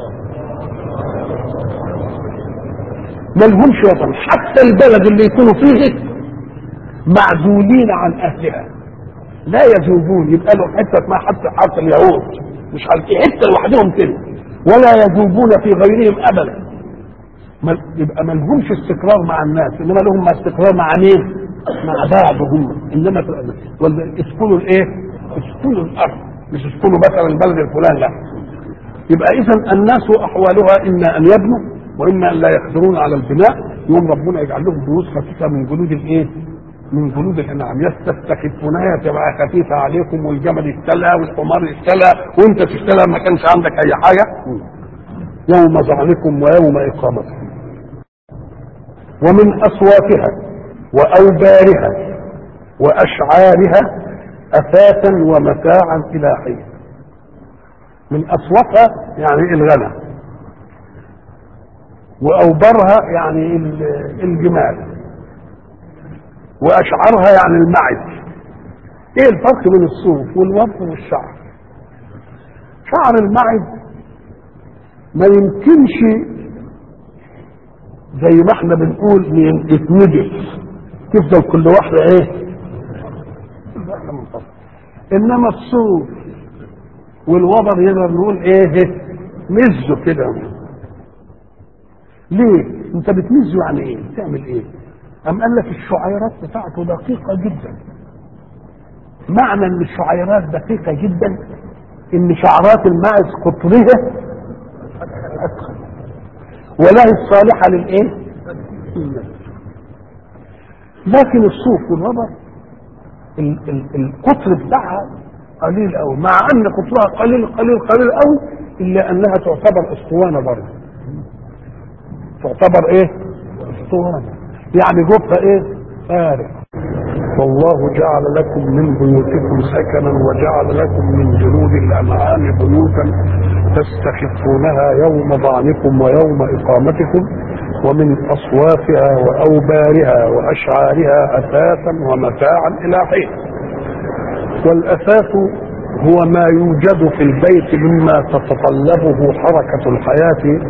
Speaker 1: ما لهمش وطن حتى البلد اللي يكونوا فيه معزولين عن اهلها لا يذوبون يبقى له حته اسمها حتى حرف اليهود مش عارف ايه حته لوحدهم كده ولا يذوبون في غيرهم ابدا ما يبقى ما لهمش استقرار مع الناس انما لهم استقرار مع مين؟ مع بعضهم انما في الأرض. ولا اسكنوا الايه؟ اسكنوا الارض مش اسكنوا مثلا البلد الفلان لا يبقى اذا الناس احوالها اما ان يبنوا واما ان لا يقدرون على البناء يوم ربنا يجعل لهم بيوت خفيفه من جلود الايه؟ من جلود الانعام يستخفونها تبقى خفيفه عليكم والجمل يستلى والحمار يستلى وانت تستلى ما كانش عندك اي حاجه يوم ظعنكم ويوم اقامتكم ومن اصواتها واوبارها واشعارها اثاثا ومتاعا الى حين من اصواتها يعني الغنم واوبرها يعني الجمال واشعارها يعني المعز ايه الفرق بين الصوف والوبر والشعر شعر المعز ما يمكنش زي ما احنا بنقول يتنجس تفضل كل واحدة ايه انما الصوف والوبر يقدر نقول ايه مزه كده ليه انت بتمزه يعني ايه تعمل ايه أم قال لك الشعيرات بتاعته دقيقة جدا معنى ان الشعيرات دقيقة جدا ان شعرات الماعز قطرها أدخل ولا الصالحة للايه لكن الصوف والربر ال- ال- القطر بتاعها قليل قوي مع ان قطرها قليل قليل قليل قوي الا انها تعتبر اسطوانه برضه تعتبر ايه اسطوانه يعني جوفها ايه فارغ والله جعل لكم من بيوتكم سكنا وجعل لكم من جلود الانعام بيوتا تستخفونها يوم ضعنكم ويوم اقامتكم ومن اصوافها واوبارها واشعارها اثاثا ومتاعا الى حين والاثاث هو ما يوجد في البيت مما تتطلبه حركه الحياه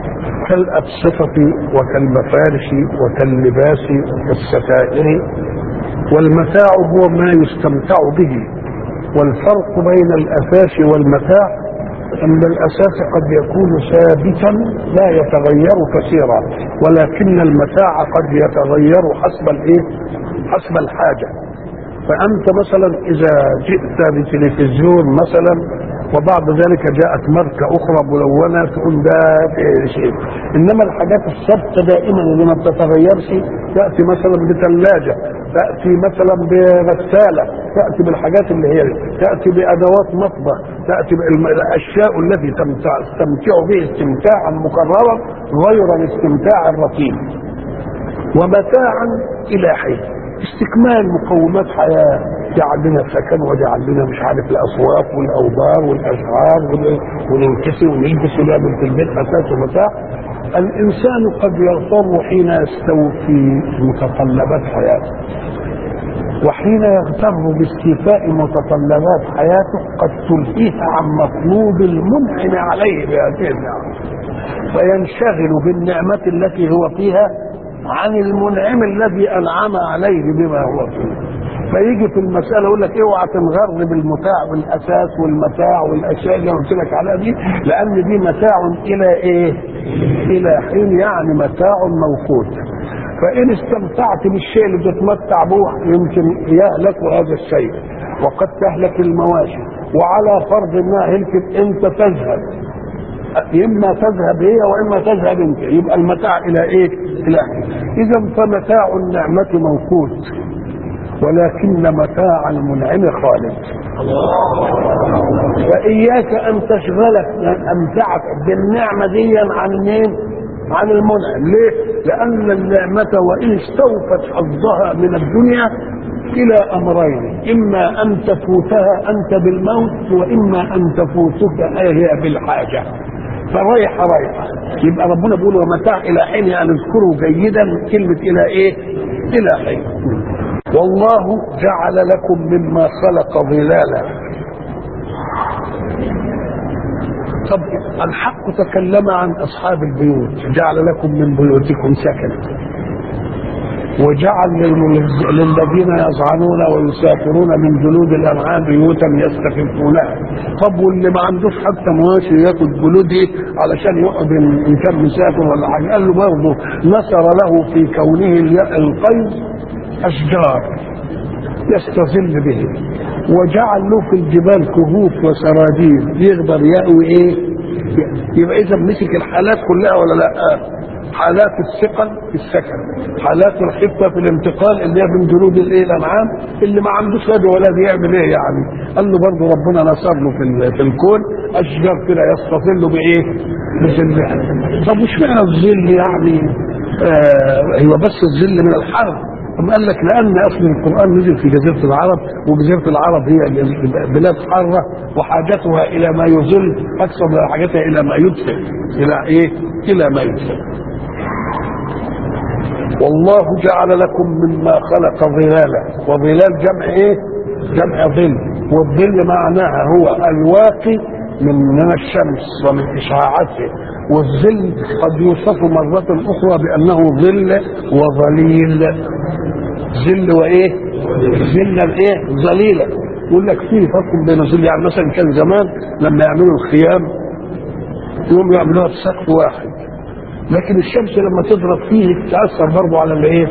Speaker 1: كالأبسطة وكالمفارش وكاللباس والستائر والمتاع هو ما يستمتع به والفرق بين الأساس والمتاع أن الأساس قد يكون ثابتا لا يتغير كثيرا ولكن المتاع قد يتغير حسب الإيه؟ حسب الحاجة فأنت مثلا إذا جئت بتلفزيون مثلا وبعد ذلك جاءت ماركة أخرى ملونة تقول ده شيء إنما الحاجات الثابتة دائما اللي ما بتتغيرش تأتي مثلا بثلاجة تأتي مثلا بغسالة تأتي بالحاجات اللي هي تأتي بأدوات مطبخ تأتي بالأشياء التي تمتع, تستمتع به استمتاعا مكررا غير الاستمتاع الرتيب ومتاعا إلى حين استكمال مقومات حياه جعل لنا سكن وجعل لنا مش عارف الاصوات والاوبار والاشعار وننكسي ونلبس ونعمل في البيت اساس ومتاع الانسان قد يغتر حين يستوفي متطلبات حياته وحين يغتر باستيفاء متطلبات حياته قد تلهيه عن مطلوب المنعم عليه بهذه النعم فينشغل بالنعمة التي هو فيها عن المنعم الذي انعم عليه بما هو فيه فيجي في المساله يقول لك اوعى تنغر بالمتاع والاساس والمتاع والاشياء اللي قلت لك عليها دي لان دي متاع الى ايه؟ الى حين يعني متاع موقوت فان استمتعت بالشيء اللي بتتمتع به يمكن يهلك هذا الشيء وقد تهلك المواشي وعلى فرض انها هلكت انت تذهب اما تذهب هي واما تذهب انت يبقى المتاع الى ايه؟ الى اذا فمتاع النعمه موقوت ولكن متاع المنعم خالد فإياك أن تشغلك أمتعك بالنعمة دي عن مين؟ عن المنعم ليه؟ لأن النعمة وإن استوفت حظها من الدنيا إلى أمرين إما أن تفوتها أنت بالموت وإما أن تفوتك هي بالحاجة فرايح رايح يبقى ربنا بيقول ومتاع إلى حين يعني اذكروا جيدا كلمة إلى إيه؟ إلى حين والله جعل لكم مما خلق ظلالا طب الحق تكلم عن اصحاب البيوت جعل لكم من بيوتكم سكنا وجعل للذين يصعنون ويسافرون من جلود الانعام بيوتا يستخفونها طب واللي ما عندوش حتى مواشي ياخد جلود ايه علشان يقعد ان كان مسافر ولا حاجه قال له برضه نصر له في كونه القيد اشجار يستظل به وجعل له في الجبال كهوف وسراديب يقدر يأوي ايه يبقى اذا مسك الحالات كلها ولا لا حالات الثقل في السكن حالات الخفه في الانتقال اللي هي من جلود الايه الانعام اللي ما عندوش يد ولا بيعمل ايه يعني قال له برضه ربنا نصر له في, في الكون اشجار كده يستظل بايه بظلها طب وش معنى الظل يعني آه هو بس الظل من الحرب أم قال لك لأن أصل القرآن نزل في جزيرة العرب وجزيرة العرب هي بلاد حارة وحاجتها إلى ما يظل أكثر من حاجتها إلى ما يدفئ إلى إيه؟ إلى ما يدفئ والله جعل لكم مما خلق ظلالا وظلال جمع إيه؟ جمع ظل والظل معناها هو الواقي من من الشمس ومن إشعاعاته والظل قد يوصف مرة أخرى بأنه ظل وظليل ظل وإيه؟ ظل الإيه؟ ظليلة يقول لك في فرق بين الظل يعني مثلا كان زمان لما يعملوا الخيام يقوموا يعملوها بسقف واحد لكن الشمس لما تضرب فيه تأثر برضه على الإيه؟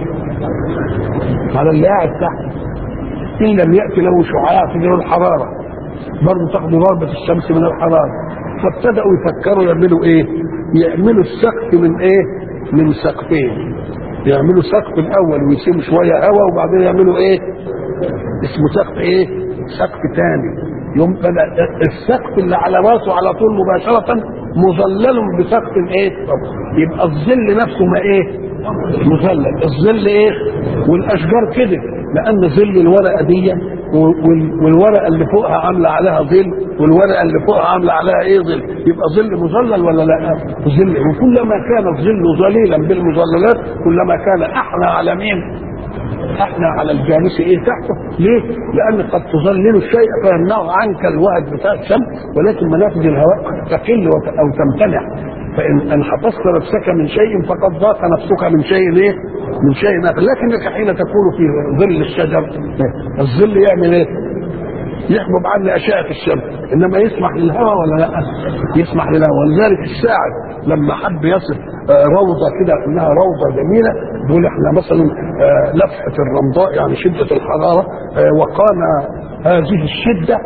Speaker 1: على اللي قاعد تحت إن لم يأتي له شعاع تجري الحرارة برضه تاخدوا ضربة الشمس من الحرارة فابتدأوا يفكروا يعملوا ايه يعملوا السقف من ايه من سقفين يعملوا سقف الاول ويسيبوا شوية هواء وبعدين يعملوا ايه اسمه سقف ايه سقف ثاني يوم بدأ السقف اللي على راسه على طول مباشرة مظلل بسقف ايه يبقى الظل نفسه ما ايه مظلل الظل ايه والاشجار كده لان ظل الورقه دي والورقه اللي فوقها عامله عليها ظل والورقه اللي فوقها عامله عليها ايه ظل يبقى ظل مظلل ولا لا ظل وكلما كان الظل ظليلا بالمظللات كلما كان احلى على مين احنا على الجالس ايه تحته ليه لان قد تظلل الشيء فيمنع عنك الوعد بتاع الشمس ولكن منافذ الهواء تقل او تمتنع فان ان حفظت نفسك من شيء فقد ضاق نفسك من شيء ايه من شيء اخر لكنك حين تكون في ظل الشجر الظل يعمل ايه يحجب عني اشعه الشمس انما يسمح للهواء ولا لا يسمح للهواء ولذلك الشاعر لما حب يصف روضه كده انها روضه جميله بيقول احنا مثلا لفحه الرمضاء يعني شده الحراره وقال هذه الشده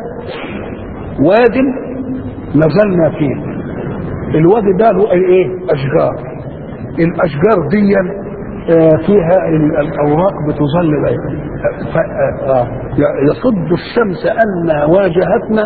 Speaker 1: واد نزلنا فيه الوادي ده له ايه اشجار الاشجار دي فيها الاوراق بتظلل يصد الشمس ان واجهتنا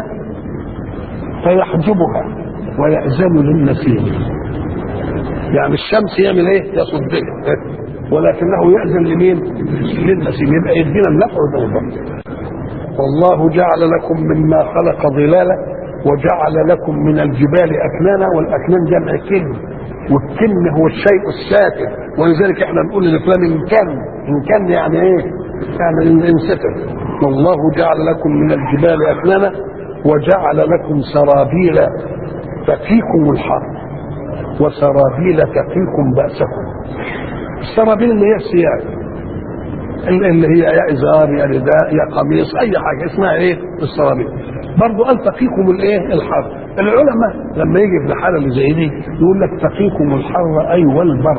Speaker 1: فيحجبها ويأذن للنسيم يعني الشمس يعمل ايه يصدها ولكنه يأذن لمين للنسيم يبقى يدينا النفع والضر والله جعل لكم مما خلق ظلالا وجعل لكم من الجبال أكنانا والأكنان جمع كن والكن هو الشيء الساتر ولذلك احنا نقول لفلان ان كان ان كان يعني ايه؟ يعني انستر والله جعل لكم من الجبال اكنانا وجعل لكم سرابيل تقيكم الحر وسرابيل تقيكم بأسكم السرابيل اللي هي الثياب اللي هي يا ازار يا رداء يا قميص اي حاجه اسمها ايه السرابيل برضه قال تقيكم الايه الحر العلماء لما يجي في الحاله اللي زي دي يقول لك تقيكم الحر اي والبرد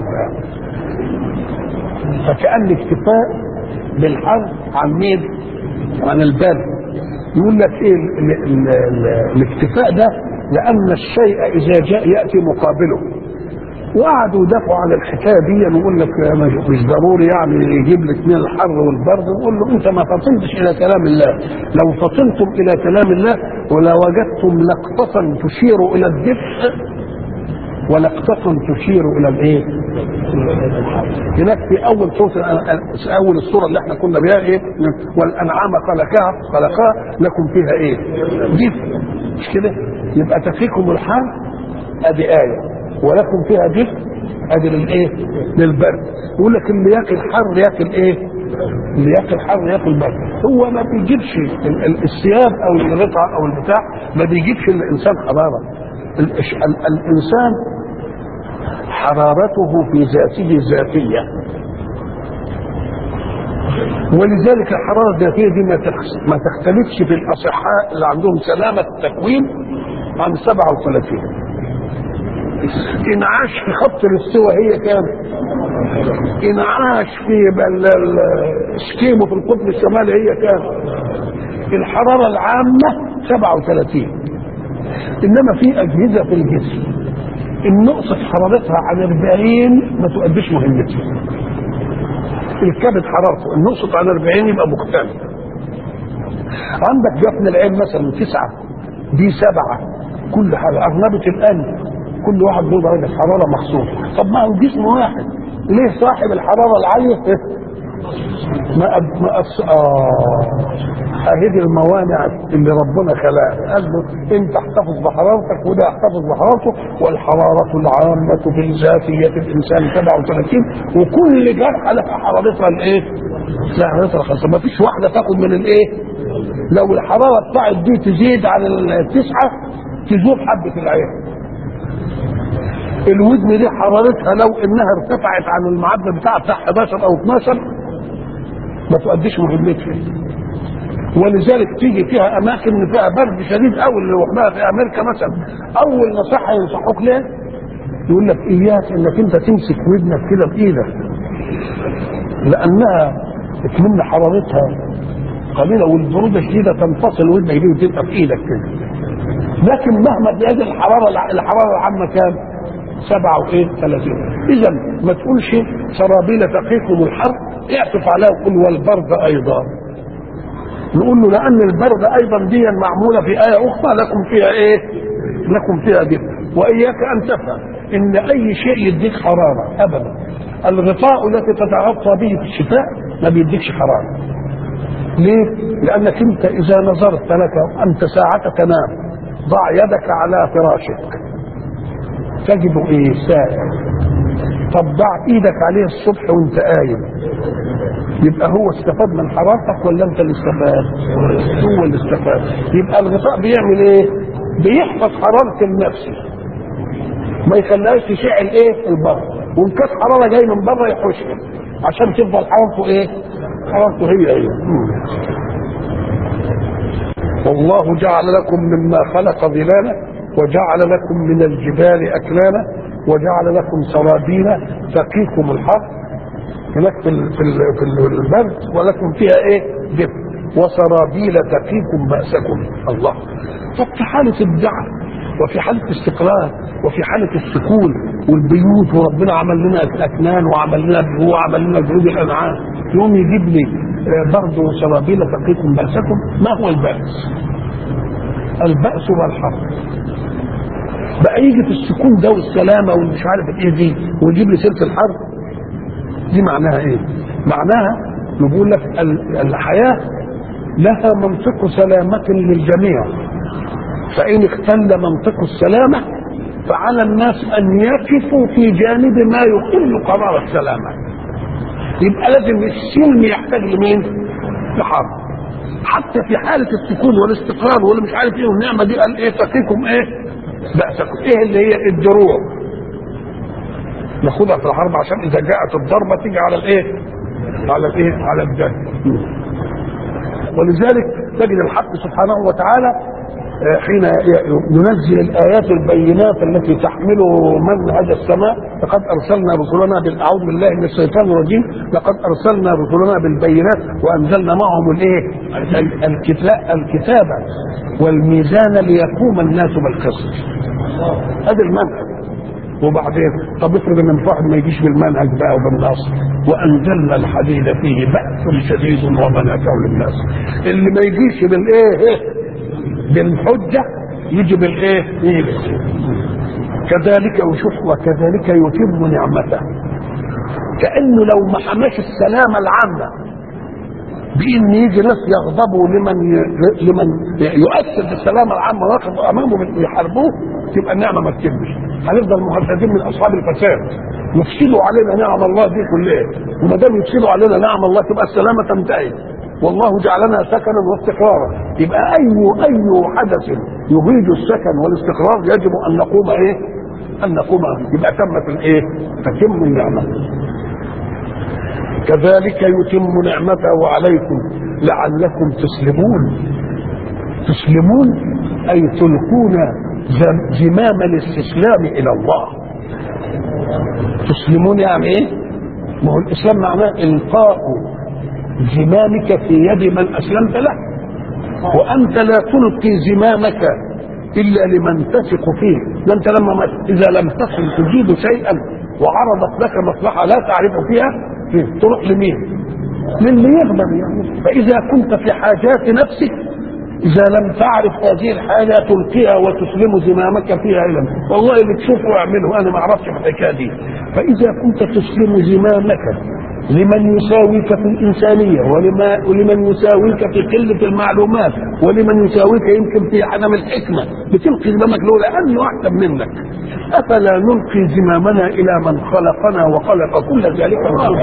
Speaker 1: فكان اكتفاء بالحر عن مين عن البرد يقول لك ايه ال ال ال ال الاكتفاء ده لان الشيء اذا جاء ياتي مقابله وقعدوا يدافعوا عن الحكايه دي ويقول لك مش- مش ضروري يعني يجيب لك من الحر والبرد نقول له انت ما فطنتش الى كلام الله لو فطنتم الى كلام الله ولوجدتم لقطه تشير الى الدفء ولقطة تشير إلى الإيه؟ هناك في أول سورة أول السورة اللي إحنا كنا بها إيه؟ والأنعام خلقها خلقها لكم فيها إيه؟ دفء مش كده؟ يبقى تكفيكم الحر أدي آية ولكم فيها دفء أدي للإيه؟ للبرد يقول لك اللي ياكل حر ياكل إيه؟ اللي ياكل حر ياكل برد هو ما بيجيبش ال- ال- الثياب أو الغطاء أو البتاع ما بيجيبش الإنسان حرارة ال- ال- الإنسان حرارته في ذاته ذاتية ولذلك الحرارة الذاتية دي ما تخ- ما تختلفش في الأصحاء اللي عندهم سلامة تكوين عن 37 انعاش في خط الاستواء هي كام؟ انعاش في بل- ال- سكيمو في القطب الشمالي هي كام؟ الحرارة العامة 37 انما في اجهزة في الجسم النقص في حرارتها عن 40 ما تؤديش مهمتها الكبد حرارته النقص عن 40 يبقى مختل عندك جفن العين مثلا تسعة دي سبعة كل حاجة أغلبة القلب كل واحد له درجة حرارة مخصوصة طب ما هو جسم واحد ليه صاحب الحرارة العالية ما أب... ما أبس... آه هذه الموانع اللي ربنا خلقها قال له انت احتفظ بحرارتك وده يحتفظ بحرارته والحرارة العامة في ذاتية الإنسان 37 وكل جرحة لها حرارتها الايه؟ لها حرارتها الخاصة ما فيش واحدة تاخد من الايه؟ لو الحرارة بتاعت دي تزيد عن التسعة تذوب حبة العين الودن دي حرارتها لو انها ارتفعت عن المعدل بتاعها بتاع 11 او 12 ما تؤديش مهمتها ولذلك تيجي فيها اماكن فيها برد شديد قوي اللي رحناها في امريكا مثلا اول نصيحه ينصحوك ليه؟ يقول لك اياك انك انت تمسك ودنك كده بايدك لانها تكمن حرارتها قليله والبروده شديده تنفصل ودنك دي وتبقى في ايدك كده لكن مهما زاد الحراره الحراره العامه كام؟ سبعة وإيه؟ ثلاثين إذا ما تقولش سرابيل تقيكم الحر اعطف عليها وقل والبرد أيضا نقول له لأن البرد أيضا دي معمولة في آية أخرى لكم فيها إيه؟ لكم فيها دفء وإياك أن تفهم إن أي شيء يديك حرارة أبدا الغطاء التي تتغطى به في الشتاء ما بيديكش حرارة ليه؟ لأنك أنت إذا نظرت لك أنت ساعة تنام ضع يدك على فراشك تجد ايه سائل طب ضع ايدك عليه الصبح وانت قايم يبقى هو استفاد من حرارتك ولا انت اللي استفاد هو اللي استفاد يبقى الغطاء بيعمل ايه بيحفظ حرارة النفس ما يخليهاش تشعل ايه البر وان كانت حرارة جاية من بره يحوشها عشان تفضل حرارته ايه حرارته هي هي والله جعل لكم مما خلق ظلالا وجعل لكم من الجبال أكلالا وجعل لكم سرابيل تقيكم الحر هناك في ال- في ال- في البرد ولكم فيها ايه دفء وسرابيل تقيكم بأسكم الله طب في حالة الدعم وفي حالة الاستقرار وفي حالة السكون والبيوت وربنا عمل لنا أكنان وعمل لنا هو عمل لنا جنود الأنعام يوم يجيب لي آه، برد وسرابيل تقيكم بأسكم ما هو البأس؟ البأس والحر بقى يجي في السكون ده والسلامه والمش عارف ايه دي ويجيب لي سيره الحرب دي معناها ايه؟ معناها نقول لك ال- الحياه لها منطق سلامه للجميع فان اختل منطق السلامه فعلى الناس ان يقفوا في جانب ما يقل قرار السلامه يبقى لازم السلم يحتاج لمين؟ لحرب حتى في حالة السكون والاستقرار واللي مش عارف ايه والنعمة دي قال ايه تقيكم ايه؟ بأسكم ايه اللي هي الدروع ناخدها في الحرب عشان اذا جاءت الضربة تيجي على الايه؟ على الايه؟ على الجهل ولذلك تجد الحق سبحانه وتعالى حين ينزل الآيات البينات التي تحمل منهج السماء لقد أرسلنا رسلنا بالأعوذ بالله من الشيطان الرجيم لقد أرسلنا رسلنا بالبينات وأنزلنا معهم الإيه؟ الكتابة والميزان ليقوم الناس بالقسط هذا المنهج وبعدين طب افرض ان واحد ما يجيش بالمنهج بقى وبالنص وانزلنا الحديد فيه باس شديد ومنافع للناس اللي ما يجيش بالايه بالحجه يجي بالايه؟ يجي كذلك وشوف وكذلك يتم نعمته كانه لو ما حماش السلامه العامه بان يجي ناس يغضبوا لمن ي... لمن يؤثر بالسلامه العامه ويقفوا امامه يحاربوه تبقى النعمه ما تتمش هنفضل مهددين من اصحاب الفساد يفسدوا علينا نعم الله دي كلها وما دام يفسدوا علينا نعم الله تبقى السلامه تنتهي والله جعلنا سكنا واستقرارا يبقى اي اي حدث يهيج السكن والاستقرار يجب ان نقوم ايه؟ ان نقوم يبقى تمت الايه؟ تتم النعمه كذلك يتم نعمته عليكم لعلكم تسلمون تسلمون اي تلقون زمام الاستسلام الى الله تسلمون يعني ايه ما هو الاسلام معناه القاء زمامك في يد من اسلمت له وانت لا تلقي زمامك الا لمن تثق فيه ده انت لما اذا لم تكن تجيد شيئا وعرضت لك مصلحه لا تعرف فيها تروح لمين للي يغضب يعني فاذا كنت في حاجات نفسك اذا لم تعرف هذه الحاجه تلقيها وتسلم زمامك فيها الى والله اللي تشوفه اعمله انا ما اعرفش الحكايه دي فاذا كنت تسلم زمامك لمن يساويك في الإنسانية ولما ولمن يساويك في قلة المعلومات ولمن يساويك يمكن في عدم الحكمة بتلقي زمامك له لأنه أحسن منك أفلا نلقي زمامنا إلى من خلقنا وخلق كل ذلك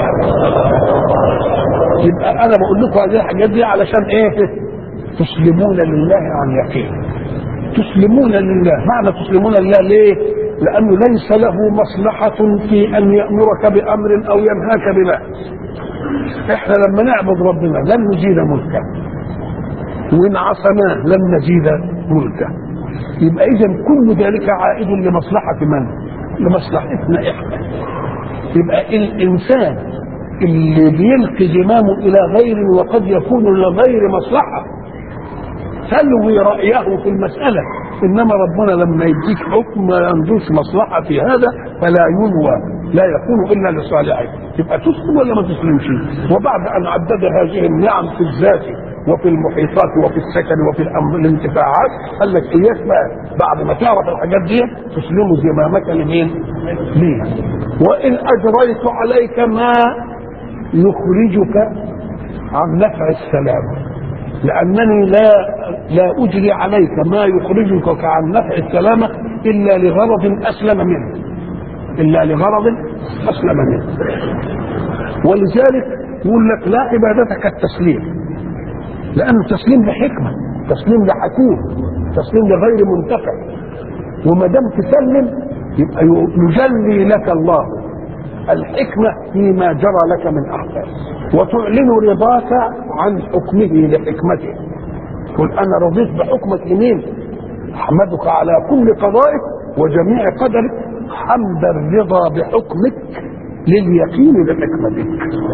Speaker 1: يبقى أنا بقول لكم هذه الحاجات دي علشان إيه تسلمون لله عن يقين تسلمون لله معنى تسلمون لله ليه لأنه ليس له مصلحة في أن يأمرك بأمر أو ينهاك بنهي احنا لما نعبد ربنا لن نزيد ملكا وإن عصناه لن نزيد ملكا يبقى إذا كل ذلك عائد لمصلحة من؟ لمصلحتنا احنا يبقى الإنسان اللي بيلقي زمامه إلى غير وقد يكون لغير مصلحة تلوي رأيه في المسألة إنما ربنا لما يديك حكم ما يندوش مصلحة في هذا فلا ينوى لا يكون إلا لصالحه يبقى تسلم ولا ما تسلمش وبعد أن عدد هذه النعم في الذات وفي المحيطات وفي السكن وفي الانتفاعات قال لك إياك بقى بعد ما تعرف الحاجات دي تسلم زمامك لمين؟ ليه وإن أجريت عليك ما يخرجك عن نفع السلام لأنني لا لا أجري عليك ما يخرجك عن نفع السلامة إلا لغرض أسلم منه إلا لغرض أسلم منه ولذلك يقول لك لا عبادتك التسليم لأنه تسليم لحكمة تسليم لحكيم تسليم لغير منتفع وما دام تسلم يبقى يجلي لك الله الحكمة فيما جرى لك من أحداث وتعلن رضاك عن حكمه لحكمته قل أنا رضيت بحكمك لمين أحمدك على كل قضائك وجميع قدرك حمد الرضا بحكمك لليقين بحكمتك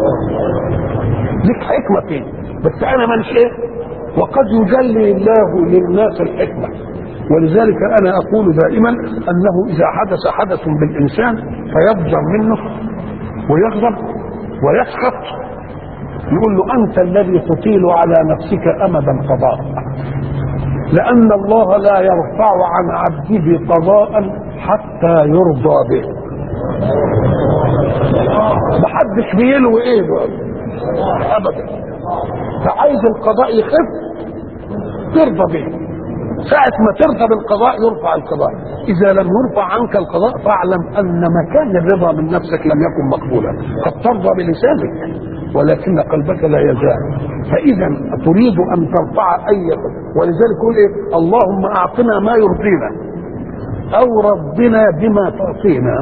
Speaker 1: لك حكمة فين بس أنا من شيء وقد يجلي الله للناس الحكمة ولذلك انا اقول دائما انه اذا حدث حدث بالانسان فيضجر منه ويغضب ويسخط يقول له انت الذي تطيل على نفسك امدا قضاء لان الله لا يرفع عن عبده قضاء حتى يرضى به محدش بيلوي ايه ابدا فعايز القضاء يخف ترضى به ساعة ما ترضى بالقضاء يرفع القضاء إذا لم يرفع عنك القضاء فاعلم أن مكان الرضا من نفسك لم يكن مقبولا قد ترضى بلسانك ولكن قلبك لا يزال فإذا تريد أن ترفع أي ولذلك يقول إيه اللهم أعطنا ما يرضينا أو ربنا بما تعطينا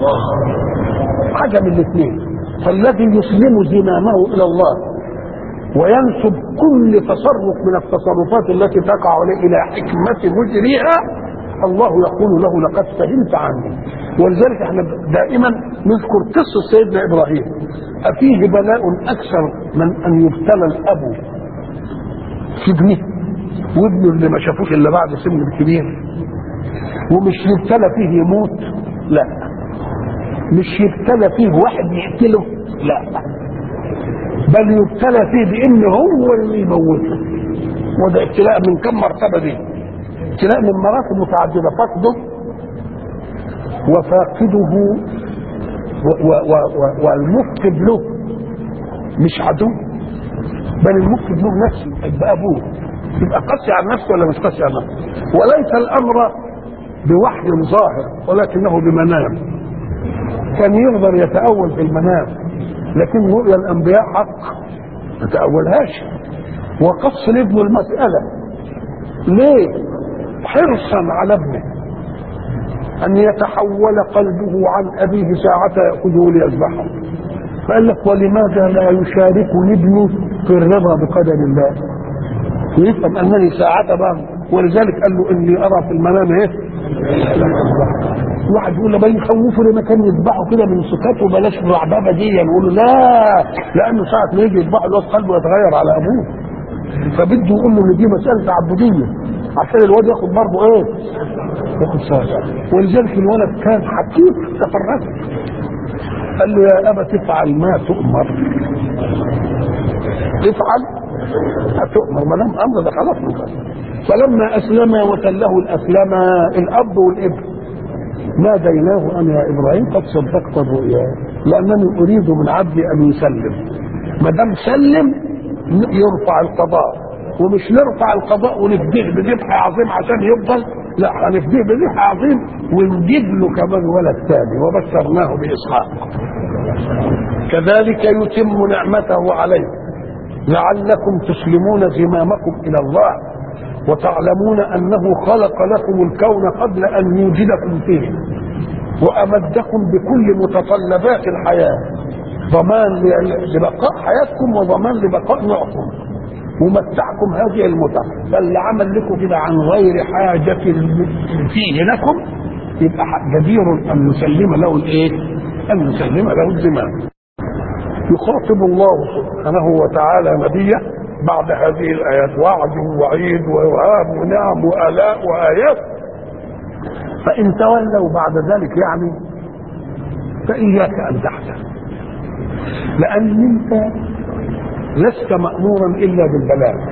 Speaker 1: حاجة من الاثنين فالذي يسلم زمامه إلى الله وينسب كل تصرف من التصرفات التي تقع عليه الى حكمه مجريها الله يقول له لقد فهمت عني ولذلك احنا دائما نذكر قصه سيدنا ابراهيم افيه بلاء اكثر من ان يبتلى الاب في ابنه وابنه اللي ما شافوش الا بعد سن الكبير ومش يبتلى فيه يموت لا مش يبتلى فيه واحد يقتله لا بل يبتلى فيه بان هو اللي يموته وده ابتلاء من كم مرتبه دي ابتلاء من مراتب متعدده فقده وفاقده و- و- و- والمفقد له مش عدو بل المفقد له نفسه يبقى ابوه يبقى قاسي على نفسه ولا مش قاسي على نفسه وليس الامر بوحي ظاهر ولكنه بمنام كان يقدر يتأول في المنام لكن رؤيا الأنبياء حق ما تأولهاش وقص لابنه المسألة ليه؟ حرصا على ابنه أن يتحول قلبه عن أبيه ساعة يأخذه ليذبحه فقال لك ولماذا لا يشاركني ابني في الرضا بقدر الله ويفهم أنني ساعة بقى ولذلك قال له إني أرى في المنام إيه واحد يقول له بل يخوفوا لما كان يذبحوا كده من سكاته بلاش الرعبابه دي يقول له لا لانه ساعه ما يجي يذبحوا الواد قلبه يتغير على ابوه فبده يقول له ان دي مساله تعبديه عشان الواد ياخد برضه ايه؟ ياخد ساعه ولذلك الولد كان حكيم تفرد قال له يا ابا تفعل ما تؤمر افعل ما تؤمر ما دام امر ده خلاص مكمل فلما اسلم وتله الاسلم الاب والابن ناديناه انا يا ابراهيم قد صدقت الرؤيا لانني اريد من عبدي ان يسلم ما دام سلم يرفع القضاء ومش نرفع القضاء ونفديه بذبح عظيم عشان يفضل لا هنفديه بذبح عظيم ونجيب له كمان ولد ثاني وبشرناه باسحاق كذلك يتم نعمته عليكم لعلكم تسلمون زمامكم الى الله وتعلمون انه خلق لكم الكون قبل ان يوجدكم فيه وامدكم بكل متطلبات الحياه ضمان لبقاء حياتكم وضمان لبقاء نوعكم ومتعكم هذه المتع بل عمل لكم كده عن غير حاجة فيه لكم يبقى جدير أن نسلم له الإيه؟ أن نسلم له الزمام يخاطب الله سبحانه وتعالى نبيه بعد هذه الآيات وعد ووعيد ووهاب ونعم وآلاء وآيات فإن تولوا بعد ذلك يعني فإياك أن تحزن لأن أنت لست مأمورا إلا بالبلاغ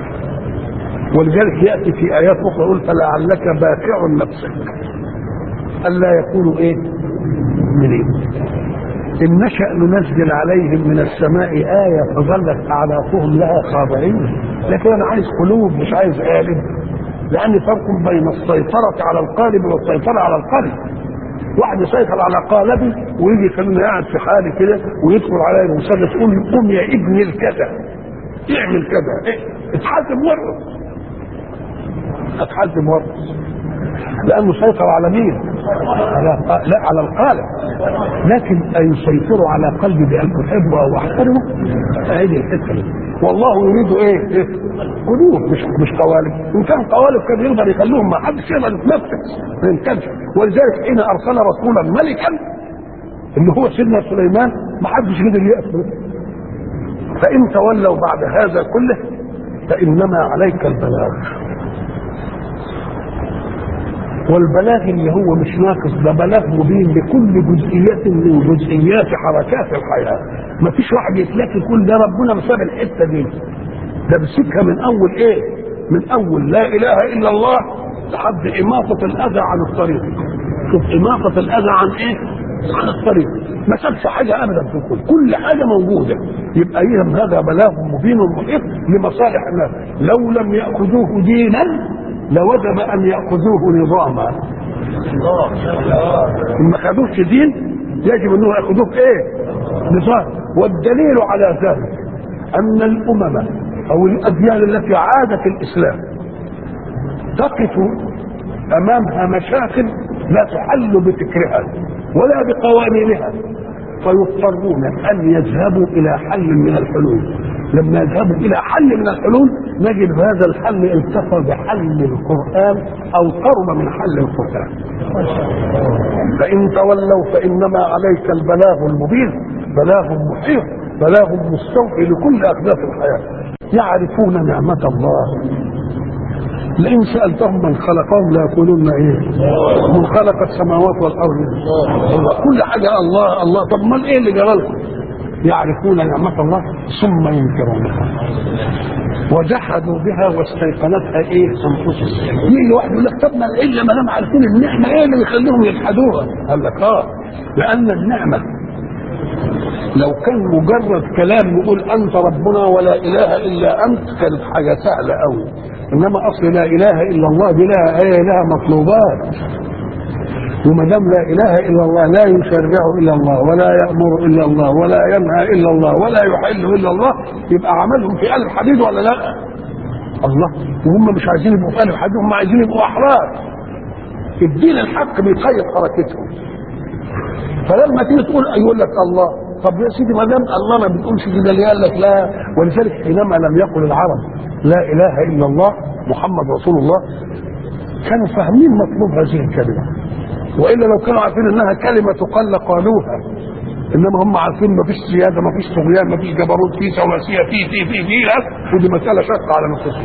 Speaker 1: ولذلك يأتي في آيات أخرى يقول فلعلك باكع نفسك ألا يكونوا إيه؟ مؤمنين إن نشأ ننزل عليهم من السماء آية فظلت أعناقهم لها خاضعين لكن أنا عايز قلوب مش عايز قالب لأن فرق بين السيطرة على القالب والسيطرة على القلب واحد يسيطر على قالبي ويجي يخليني قاعد في حالي كده ويدخل عليا المسدس يقول قوم يا ابن الكذا اعمل كذا إيه؟ اتحاسب ورقص اتحاسب ورقص لانه سيطر على مين؟ على لا على القالب لكن ان يسيطروا على قلبي بان احبه او احترمه هذه الحته دي والله يريد ايه؟ إيه؟ قلوب مش مش قوالب ان كان قوالب كان يقدر يخليهم ما حدش يقدر يتنفس ما يمكنش ولذلك حين ارسل رسولا ملكا اللي هو سيدنا سليمان ما حدش قدر يقف فان تولوا بعد هذا كله فانما عليك البلاغ والبلاغ اللي هو مش ناقص ده بلاغ مبين بكل جزئيات من جزئيات حركات الحياه ما فيش واحد يتلاقي كل ده ربنا مساب الحته دي ده بيسيبها من اول ايه من اول لا اله الا الله لحد اماطه الاذى عن الطريق شوف اماطه الاذى عن ايه عن الطريق ما سابش حاجه ابدا في الكل كل حاجه موجوده يبقى اذا هذا بلاغ مبين محيط لمصالح الناس لو لم ياخذوه دينا لوجب ان ياخذوه نظاما ما خدوش دين يجب انه ياخذوه ايه نظام والدليل على ذلك ان الامم او الاديان التي عادت الاسلام تقف امامها مشاكل لا تحل بفكرها ولا بقوانينها فيضطرون ان يذهبوا الى حل من الحلول لما يذهبوا الى حل من الحلول نجد هذا الحل التقى بحل القران او قرب من حل القران فان تولوا فانما عليك البلاغ المبين بلاغ محيط بلاغ مستوفي لكل اهداف الحياه يعرفون نعمه الله لئن سألتهم من خلقهم ليقولون ايه؟ من خلق السماوات والارض كل حاجه الله الله طب امال ايه اللي جرى لكم؟ يعرفون نعمة الله ثم ينكرونها وجحدوا بها واستيقنتها ايه انفسهم يجي واحد يقول لك طب ما الا ما دام عارفين النعمه ايه اللي بيخليهم يجحدوها؟ قال لك اه لان النعمه لو كان مجرد كلام نقول انت ربنا ولا اله الا انت كانت حاجه سهله قوي انما اصل لا اله الا الله دي لها ايه لها مطلوبات وما دام لا اله الا الله لا يشرع الا الله ولا يامر الا الله ولا ينهى الا الله ولا يحل الا الله يبقى عملهم في قلب حديد ولا لا؟ الله وهم مش عايزين يبقوا في قلب حديد هم عايزين يبقوا احرار الدين الحق بيقيد حركتهم فلما تيجي تقول يقول لك الله طب يا سيدي ما دام الله ما بتقولش كده اللي قال لك لا ولذلك حينما لم يقل العرب لا اله الا الله محمد رسول الله كانوا فاهمين مطلوب هذه الكلمه والا لو كانوا عارفين انها كلمه تقال لقالوها انما هم عارفين ما فيش سياده ما فيش طغيان ما فيش جبروت في سواسيه في في في في لا ودي مساله شاقه على نفسهم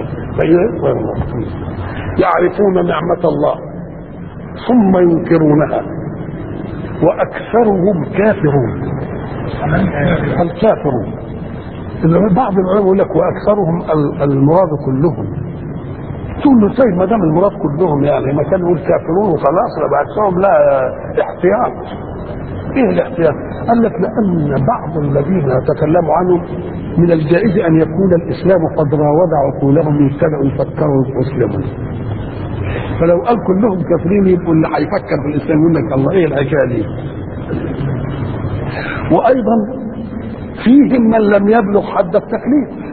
Speaker 1: يعرفون نعمه الله ثم ينكرونها واكثرهم كافرون الكافرون إن بعض العلماء يقول لك واكثرهم المراد كلهم تقول له طيب ما دام المراد كلهم يعني ما كان يقول كافرون وخلاص يبقى اكثرهم لا احتياط ايه الاحتياط؟ قال لك لان بعض الذين تكلموا عنهم من الجائز ان يكون الاسلام قد راود عقولهم يبتدأوا يفكروا ويسلموا فلو قال كلهم كافرين يبقوا اللي هيفكر في الاسلام يقول لك الله ايه الحكايه دي؟ وايضا فيهم من لم يبلغ حد التكليف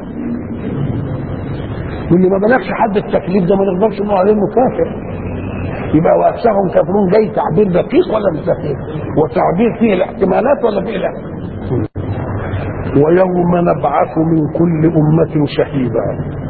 Speaker 1: واللي ما بلغش حد التكليف ده ما نقدرش نقول عليه انه كافر يبقى واكثرهم كافرون جاي تعبير دقيق ولا مش دقيق؟ وتعبير فيه الاحتمالات ولا فيه الاحتمالات؟ ويوم نبعث من كل أمة شهيدا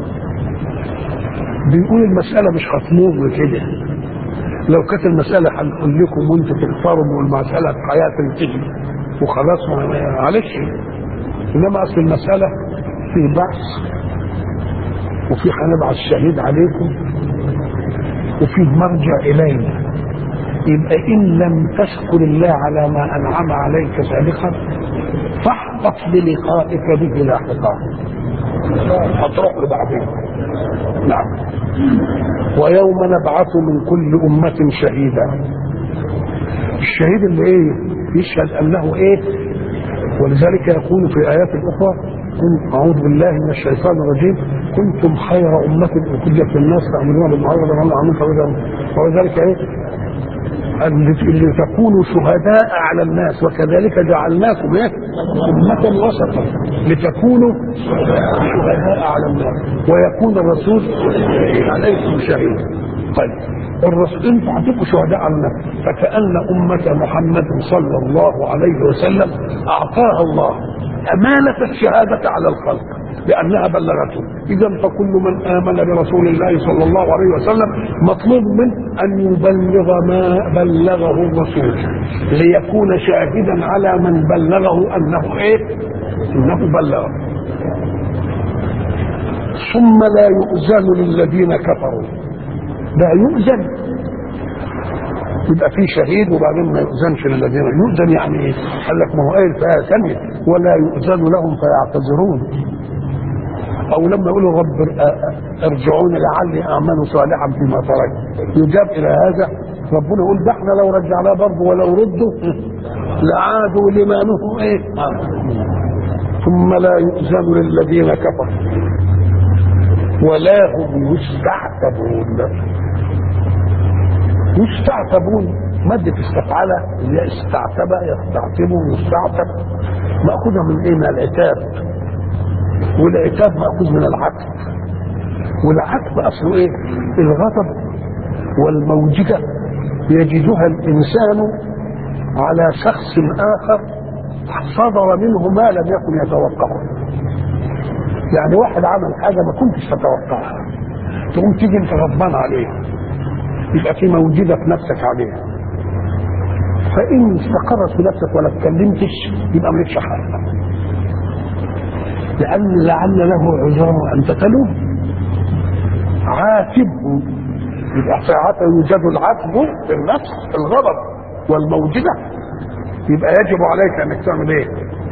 Speaker 1: بيقول المسألة مش خصمون كده لو كانت المسألة هنقول لكم وانتوا تختاروا والمسألة في حياة تنتهي وخلاص معلش انما اصل المسألة في بحث وفي هنبعث شهيد عليكم وفيه مرجع إلينا يبقى إن لم تشكر الله على ما أنعم عليك سابقا فاحبط للقائك به لاحقا هتروح له بعدين نعم ويوم نبعث من كل أمة شهيدا الشهيد اللي ايه يشهد انه ايه ولذلك يقول في ايات اخرى كنت اعوذ بالله من الشيطان الرجيم كنتم خير امه اخرجت للناس تامرون بالمعروف وتنهون عن المنكر وذلك ايه اللي تكونوا شهداء على الناس وكذلك جعلناكم ايه امه وسطا لتكونوا شهداء على الناس ويكون الرسول عليكم شهيدا طيب الرسول انتم هتبقوا شهداء على الناس فكأن أمة محمد صلى الله عليه وسلم أعطاها الله أمانة الشهادة على الخلق لأنها بلغته إذا فكل من آمن برسول الله صلى الله عليه وسلم مطلوب منه أن يبلغ ما بلغه الرسول ليكون شاهدا على من بلغه أنه إيه؟ أنه بلغه ثم لا يؤذن للذين كفروا لا يؤذن يبقى في شهيد وبعدين ما يؤذنش للذين يؤذن يعني ايه؟ قال لك ما هو قايل في ايه ثانيه ولا يؤذن لهم فيعتذرون او لما يقولوا رب ارجعون لعلي اعمل صالحا فيما تركت يجاب الى هذا ربنا يقول ده احنا لو رجعناه برضه ولو ردوا لعادوا لما نهوا ايه ثم لا يؤذن للذين كفروا ولا هم يستعتبون يستعتبون مادة استفعلة اللي هي استعتب يستعتب يستعتب مأخوذة من ايه؟ من العتاب والعتاب مأخوذ من العتب والعتب أصله ايه؟ الغضب والموجدة يجدها الإنسان على شخص آخر صدر منه ما لم يكن يتوقعه يعني واحد عمل حاجه ما كنتش تتوقعها تقوم تيجي انت غضبان عليه يبقى في موجوده في نفسك عليه فان استقرت في نفسك ولا اتكلمتش يبقى مالكش حق لان لعل له عذر انت تلوم عاتبه يبقى ساعات يوجد العتب في النفس الغضب والموجده يبقى يجب عليك انك تعمل ايه؟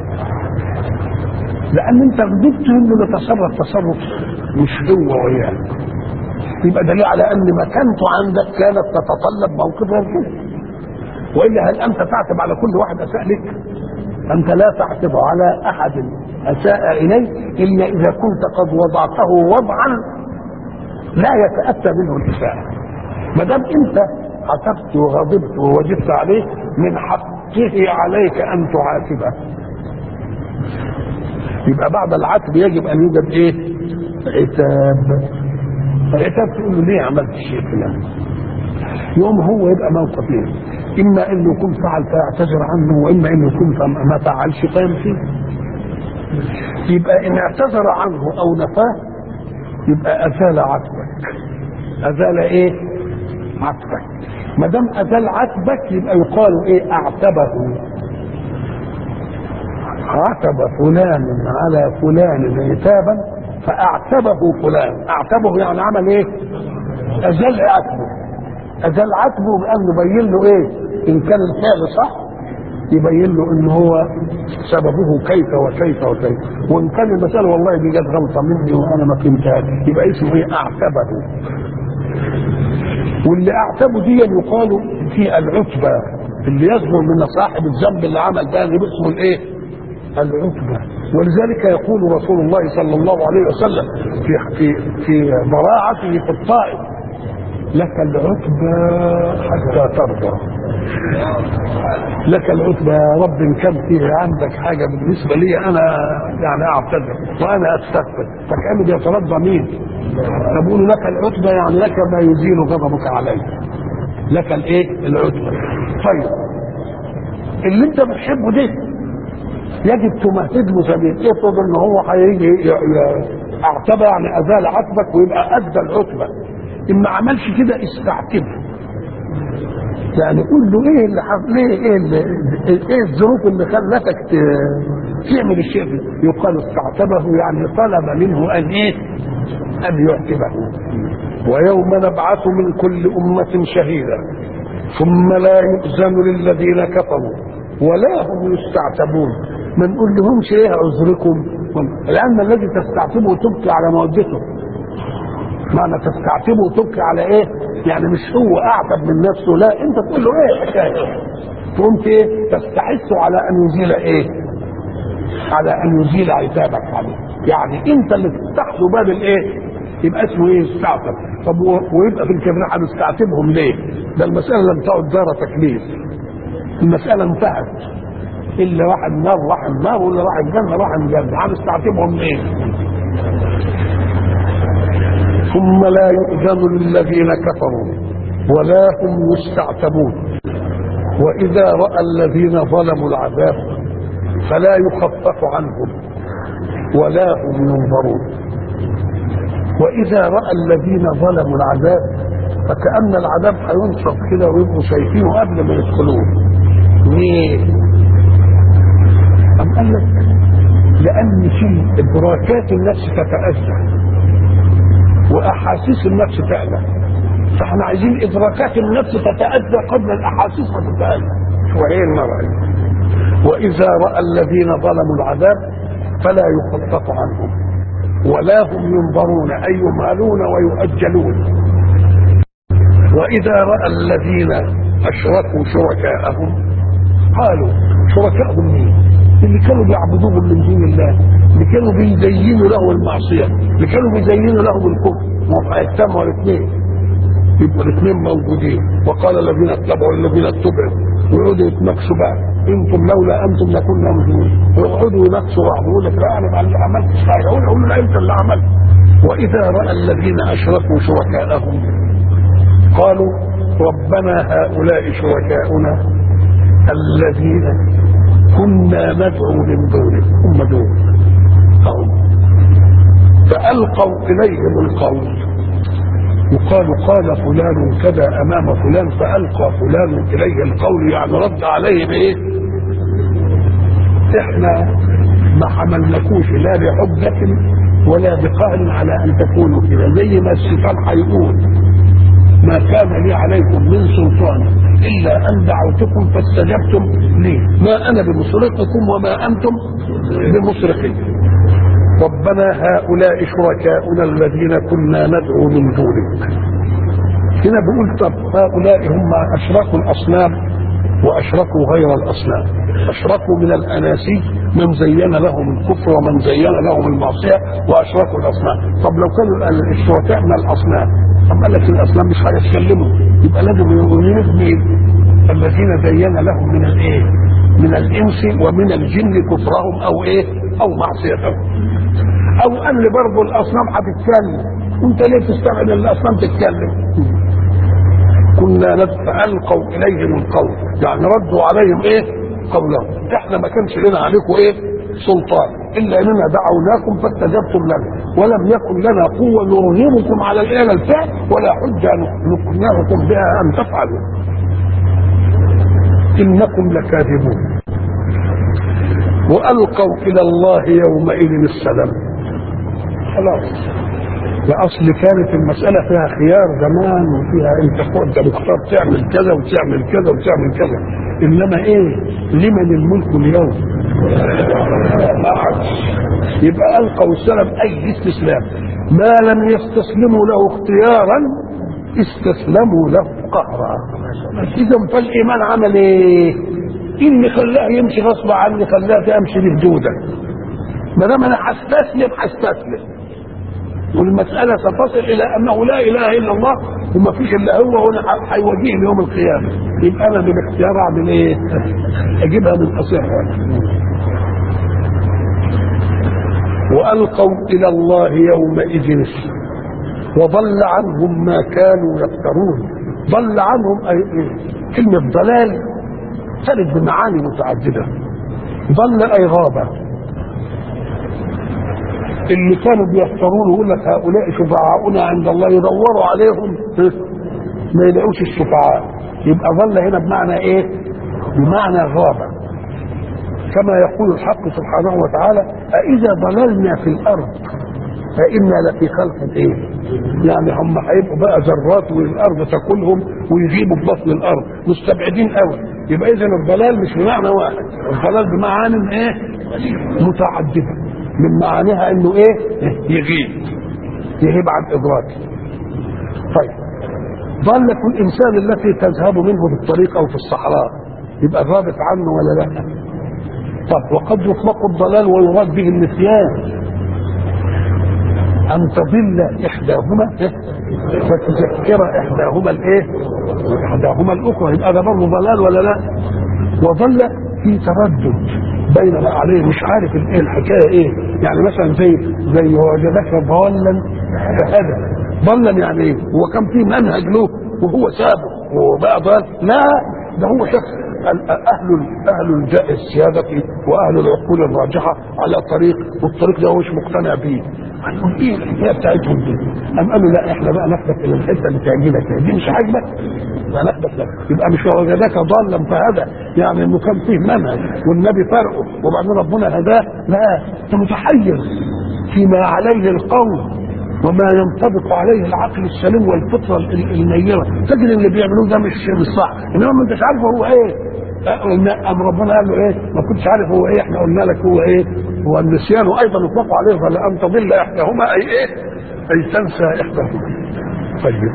Speaker 1: لان انت غضبت انه يتصرف تصرف مش هو وياك يبقى دليل على ان مكانته عندك كانت تتطلب موقف غير كده والا هل انت تعتب على كل واحد اساء لك؟ انت لا تعتب على احد اساء اليك الا اذا كنت قد وضعته وضعا لا يتاتى منه الاساءه ما دام انت عتبت وغضبت ووجبت عليه من حقه عليك ان تعاتبه يبقى بعد العتب يجب ان يوجد ايه؟ عتاب العتاب تقول له ليه عملت الشيء فلان يوم هو يبقى موقفين اما انه يكون فعل فيعتذر عنه واما انه يكون ما فعلش فيمشي يبقى ان اعتذر عنه او نفاه يبقى ازال عتبك ازال ايه عتبك ما دام ازال عتبك يبقى يقال ايه اعتبه عتب فلان على فلان عتابا فاعتبه فلان اعتبه يعني عمل ايه ازال عتبه ازال عتبه بانه بين له ايه ان كان الفعل صح يبين له ان هو سببه كيف وكيف وكيف وان كان المساله والله دي جت غلطه مني وانا ما فهمتهاش يبقى اسمه ايه اعتبه واللي اعتبه دي يقال في العتبه اللي يصدر من صاحب الذنب اللي عمل ده يبقى اسمه الايه؟ العتبه ولذلك يقول رسول الله صلى الله عليه وسلم في في في براعته في الطائف لك العتبى حتى ترضى لك العتبى يا رب ان كان في عندك حاجه بالنسبه لي انا يعني اعتذر وانا استغفر فكان بيترضى مين؟ فبقول لك العتبى يعني لك ما يزيل غضبك علي لك الايه؟ العتبى طيب اللي انت بتحبه ده يجب تمهد له سبيل افرض ان هو هيجي اعتبى يعني ازال عتبك ويبقى ادى العتبه ان ما عملش كده استعتبه يعني قول له ايه اللي حصل ليه ايه اللي ايه الظروف اللي خلتك تعمل الشيء ده يقال استعتبه يعني طلب منه ان ايه ان يعتبه ويوم نبعث من كل امه شهيدا ثم لا يؤذن للذين كفروا ولا هم يستعتبون ما نقول لهمش ايه عذركم لان الذي تستعتبه تبكي على مودته معنى تستعتبه وتبكي على ايه يعني مش هو اعتب من نفسه لا انت تقول له ايه الحكايه تقوم ايه تستحث على ان يزيل ايه على ان يزيل عتابك عليه يعني انت اللي تفتح له باب الايه يبقى اسمه ايه استعتب طب ويبقى في الكبرياء هنستعتبهم ليه ده المساله لم تعد دار تكليف المساله انتهت الا واحد نار راح النار ولا راح الجنه راح الجنه هنستعتبهم ليه ثم لا يؤذن للذين كفروا ولا هم يستعتبون واذا راى الذين ظلموا العذاب فلا يخفف عنهم ولا هم ينظرون واذا راى الذين ظلموا العذاب فكان العذاب هينصف كده ويبقوا شايفينه قبل ما يدخلوه ليه أم قال لك لأن في إدراكات النفس تتأذى واحاسيس النفس تعلى فاحنا عايزين ادراكات النفس تتاذى قبل الاحاسيس ما تتاذى وهي المرأة واذا راى الذين ظلموا العذاب فلا يخفف عنهم ولا هم ينظرون اي يمهلون ويؤجلون واذا راى الذين اشركوا شركاءهم قالوا شركاءهم مين اللي كانوا بيعبدوهم من دون الله اللي كانوا بيزينوا له المعصيه اللي كانوا بيزينوا له الكفر ما هيجتمعوا الاثنين يبقوا الاثنين موجودين وقال الذين اتبعوا الذين اتبعوا ويقعدوا يتناقشوا بقى انتم لولا انتم لكنا مجنون ويقعدوا يناقشوا بعض يقول لك لا انا ما عملتش حاجه يقول يقول لا انت اللي عملت واذا راى الذين اشركوا شركاءهم قالوا ربنا هؤلاء شركاؤنا الذين كنا ندعو من دونك هم دول هم فألقوا إليهم القول يقال قال فلان كذا أمام فلان فألقى فلان إليه القول يعني رد عليه بإيه؟ إحنا ما حملناكوش لا بحجة ولا بقهر على أن تكونوا كده زي ما الشيطان هيقول ما كان لي عليكم من سلطان إلا أن دعوتكم فاستجبتم لي ما أنا بمصرخكم وما أنتم بمصرخي ربنا هؤلاء شركاؤنا الذين كنا ندعو من دونك هنا بيقول طب هؤلاء هم أشركوا الأصنام وأشركوا غير الأصنام أشركوا من الأناسي من زين لهم الكفر ومن زين لهم المعصية وأشركوا الأصنام طب لو كانوا الشركاء من الأصنام طب قال لك الأصنام مش هيتكلموا يبقى لازم يؤمنوا مين الذين زين لهم من الإيه من الإنس ومن الجن كفرهم أو إيه أو معصيتهم أو قال لي برضه الأصنام هتتكلم وأنت ليه تستبعد ان الأصنام تتكلم كنا فألقوا إليهم القول يعني ردوا عليهم إيه قولهم إحنا ما كانش لنا عليكم إيه سلطان إلا أننا دعوناكم فاستجبتم لنا ولم يكن لنا قوة نرهبكم على الآلة الفعل ولا حجة نقنعكم بها أن تفعلوا إنكم لكاذبون وألقوا إلى الله يومئذ السلام خلاص لأصل كانت المسألة فيها خيار زمان وفيها أنت انت مختار تعمل كذا وتعمل كذا وتعمل كذا إنما إيه لمن الملك اليوم؟ ما عادش يبقى ألقوا السلام أي استسلام ما لم يستسلموا له اختيارا استسلموا له قهرا إذا فالإيمان عمل إيه؟ اللي خلاه يمشي غصب عني خلاه امشي بحدودك ما دام انا هستسلم هستسلم والمسألة ستصل إلى أنه لا إله إلا الله وما فيش إلا هو وأنا هيواجهني يوم القيامة يبقى أنا بالاختيار أعمل إيه؟ أجيبها من قصيرها وألقوا إلى الله يومئذ وضل عنهم ما كانوا يفترون ضل عنهم أي إيه؟ كلمة ضلال ترد بمعاني متعددة ضل أي غابة اللي كانوا بيفترون يقول لك هؤلاء شفعاؤنا عند الله يدوروا عليهم ما يلاقوش الشفعاء يبقى ظل هنا بمعنى ايه بمعنى غابة كما يقول الحق سبحانه وتعالى أإذا ضللنا في الأرض فإنا لفي خلق ايه يعني هم هيبقوا بقى ذرات والارض تاكلهم ويجيبوا في بطن الارض مستبعدين قوي يبقى اذا الضلال مش بمعنى واحد الضلال بمعاني ايه متعدده من معانيها انه ايه يغيب يغيب عن ادراكه طيب ضلة الانسان التي تذهب منه في الطريق او في الصحراء يبقى غابت عنه ولا لا طب وقد يطلق الضلال ويراد به النسيان ان تضل احداهما فتذكر احداهما الايه احداهما الاخرى يبقى ده برضه ضلال ولا لا وظل في تردد بين ما عليه مش عارف الايه الحكايه ايه يعني مثلا زي زي وجدك ضالا فهدى ضلا يعني ايه هو كان في منهج له وهو سابه وبقى ضال لا ده هو شخص اهل اهل السياده واهل العقول الراجحه على طريق والطريق ده هو مش مقتنع بيه هنقول ايه الحكايه بتاعتهم دي؟ قام قالوا لا احنا بقى ناخدك الى الحته اللي تعجبك دي مش عاجبك يبقى ناخدك لك يبقى مش وجدك ضالا فهدى يعني انه كان فيه منهج والنبي فرقه وبعدين ربنا هداه لا انت متحير فيما عليه القول وما ينطبق عليه العقل السليم والفطره النيره تجد اللي بيعملوه ده مش مش صح انما ما انتش عارف هو ايه قام ربنا قال له ايه ما كنتش عارف هو ايه احنا قلنا لك هو ايه هو النسيان ايضا يطلق عليه فلا ان تضل احداهما اي ايه اي تنسى احداهما طيب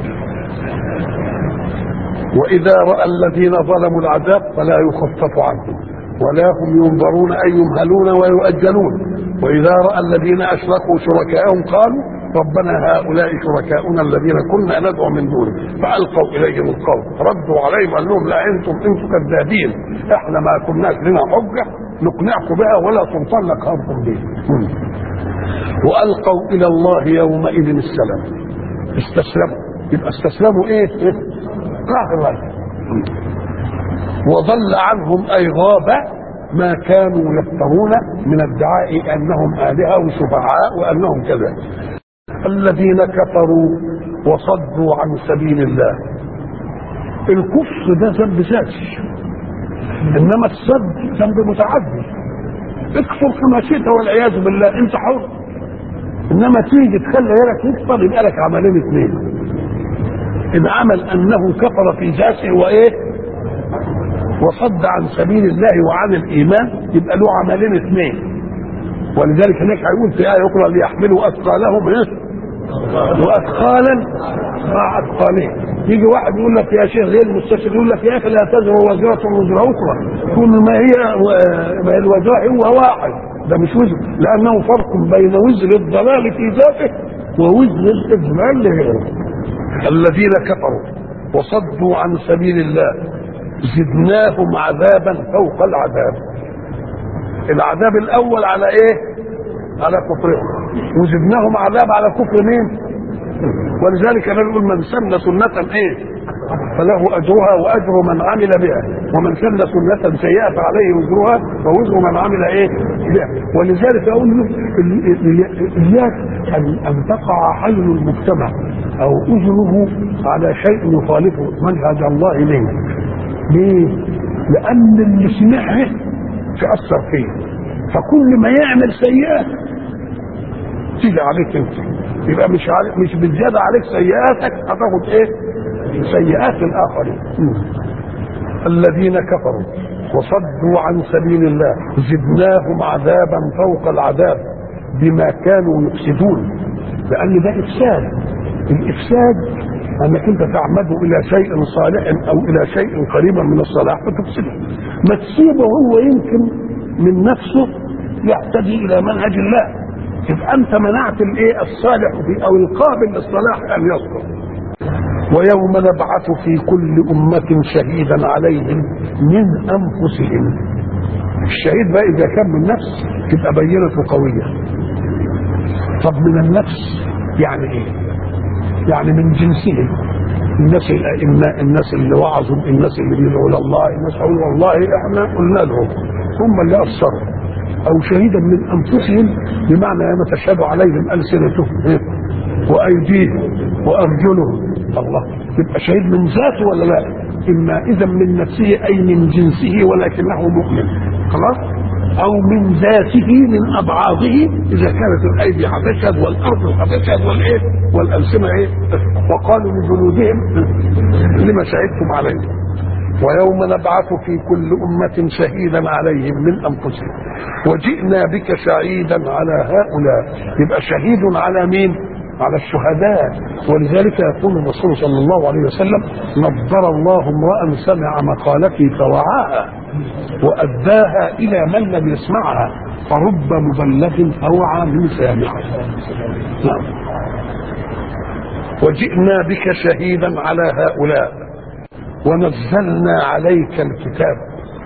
Speaker 1: واذا راى الذين ظلموا العذاب فلا يخفف عنهم ولا هم ينظرون اي يمهلون ويؤجلون واذا راى الذين اشركوا شركاءهم قالوا ربنا هؤلاء شركاؤنا الذين كنا ندعو من دونه فالقوا اليهم القول ردوا عليهم قال لهم لا انتم انتم كذابين احنا ما كناش لنا حجه نقنعكم بها ولا سلطان نقهركم به والقوا الى الله يومئذ السلام استسلموا يبقى استسلموا ايه؟ قهرا وضل عنهم اي غاب ما كانوا يفترون من ادعاء انهم الهه وشفعاء وانهم كذا الذين كفروا وصدوا عن سبيل الله الكفر ده ذنب ذاتي انما الصد ذنب متعدي اكفر كما شئت والعياذ بالله انت حر انما تيجي تخلي غيرك يكفر يبقى لك عملين اثنين ان عمل انه كفر في ذاته وايه وصد عن سبيل الله وعن الايمان يبقى له عملين اثنين ولذلك هناك هيقول في ايه اخرى ليحملوا اثقالهم ايه واثقالا مع اثقالهم يجي واحد يقول لك يا شيخ غير المستشفى يقول لك يا اخي لا تزر وزره وزر اخرى تقول ما هي ما هي الوزر هو واحد ده مش وزر لانه فرق بين وزر الضلال في ذاته ووزر الاجمال لغيره الذين كفروا وصدوا عن سبيل الله زدناهم عذابا فوق العذاب العذاب الاول على ايه على كفرهم وزدناهم عذاب على كفر مين ولذلك انا نقول من سن سنة ايه فله اجرها واجر من عمل بها ومن سن سنة سيئة فعليه وزرها ووزر من عمل ايه بها ولذلك اقول له اياك ان ان تقع حل المجتمع او اذنه على شيء يخالف منهج الله منك ليه؟ لان اللي سمعه تاثر فيه فكل ما يعمل سيئه تيجي عليك انت يبقى مش عليك مش بالزياده عليك سيئاتك هتاخد ايه؟ سيئات الاخرين الذين كفروا وصدوا عن سبيل الله زدناهم عذابا فوق العذاب بما كانوا يفسدون لان ده افساد الافساد انك انت تعمده الى شيء صالح او الى شيء قريبا من الصلاح فتفسده ما تسيبه هو يمكن من نفسه يهتدي الى منهج الله يبقى انت منعت الايه الصالح في او القابل للصلاح ان يصلح ويوم نبعث في كل أمة شهيدا عليهم من أنفسهم الشهيد بقى إذا كان من نفس تبقى بينته قوية طب من النفس يعني إيه؟ يعني من جنسهم الناس الأئمة الناس اللي وعظوا الناس اللي بيدعوا إلى الله الناس يقولوا والله إحنا قلنا لهم هم اللي أثروا أو شهيدا من أنفسهم بمعنى ما تشهد عليهم ألسنتهم وأيديهم وأرجلهم الله يبقى شهيد من ذاته ولا لا اما اذا من نفسه اي من جنسه ولكنه مؤمن خلاص او من ذاته من ابعاضه اذا كانت الايدي هتشهد والارض هتشهد والايه والالسنه ايه وقالوا لجلودهم لما شهدتم عليه ويوم نبعث في كل أمة شهيدا عليهم من أنفسهم وجئنا بك شهيدا على هؤلاء يبقى شهيد على مين على الشهداء ولذلك يقول الرسول صلى الله عليه وسلم نضر الله امرا سمع مقالتي فوعاها واداها الى من لم يسمعها فرب مبلغ اوعى من سامعها نعم وجئنا بك شهيدا على هؤلاء ونزلنا عليك الكتاب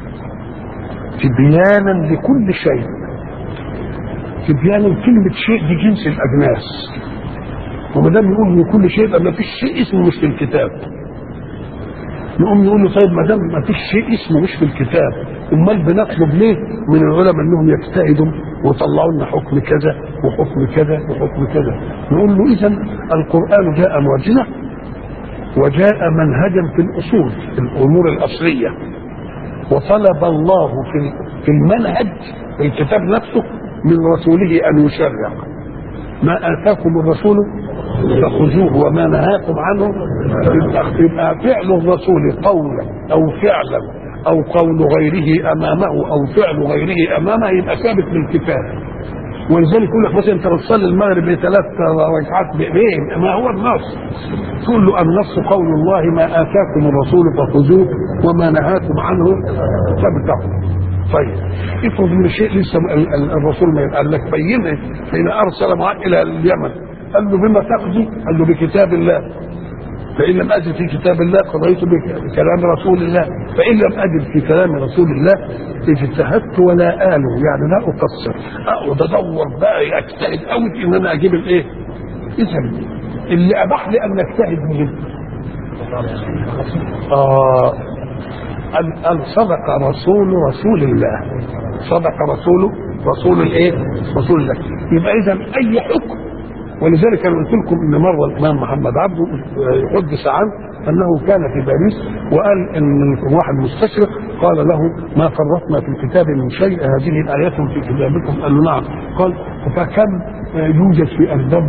Speaker 1: تبيانا لكل شيء تبيانا كلمة شيء دي جنس الأجناس وما دام يقول ان كل شيء يبقى ما فيش شيء اسمه مش في الكتاب نقوم نقول له طيب ما دام ما فيش شيء اسمه مش في الكتاب امال بنطلب ليه من العلماء انهم يجتهدوا ويطلعوا لنا حكم كذا وحكم كذا وحكم كذا نقول له اذا القران جاء معجزه وجاء منهجا في الاصول في الامور الاصليه وطلب الله في في المنهج في الكتاب نفسه من رسوله ان يشرع ما اتاكم الرسول فخذوه وما نهاكم عنه يبقى, يبقى فعل الرسول قولا او فعلا او قول غيره امامه او فعل غيره امامه يبقى ثابت بالكتاب ولذلك يقول لك مثلا انت بتصلي المغرب بثلاث ركعات بايه؟ ما هو النص تقول له النص قول الله ما اتاكم الرسول فخذوه وما نهاكم عنه فابتغوا طيب افرض ان شيء لسه الرسول ما قال لك بينه حين ارسل معاه الى اليمن قال له بما تقضي؟ قال له بكتاب الله فإن لم أجد في كتاب الله قضيت بكلام رسول الله فإن لم أجد في كلام رسول الله اجتهدت ولا آله يعني لا أقصر أقعد أدور بقى أجتهد قوي في إن أنا أجيب الإيه؟ إذا اللي أباح لي أن أجتهد مين؟ آه قال قال صدق رسول رسول الله صدق رسول رسول الايه؟ رسول الله يبقى اذا اي حكم ولذلك انا قلت لكم ان مره الامام محمد عبده يحدث عنه انه كان في باريس وقال ان واحد مستشرق قال له ما فرطنا في الكتاب من شيء هذه الايات في كتابكم قال له نعم قال فكم يوجد في ارداب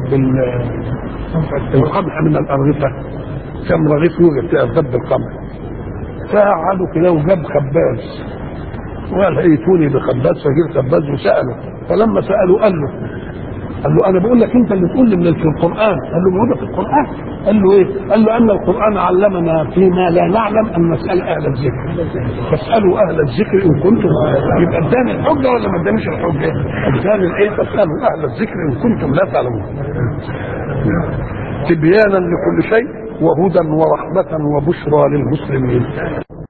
Speaker 1: القمح من الارغفه كم رغيف يوجد في ارداب القمح فقعدوا كده وجاب خباز وقال ائتوني بخباز فجيب خباز وساله فلما سالوا قال له قال له انا بقول لك انت اللي تقول لي من في القران قال له موجوده في القران قال له ايه قال له ان القران علمنا فيما لا نعلم ان نسال اهل الذكر فاسالوا اهل الذكر ان كنتم يبقى اداني الحجه ولا ما ادانيش الحجه اداني الايه فاسالوا اهل الذكر ان كنتم لا تعلمون تبيانا لكل شيء وهدى ورحمه وبشرى للمسلمين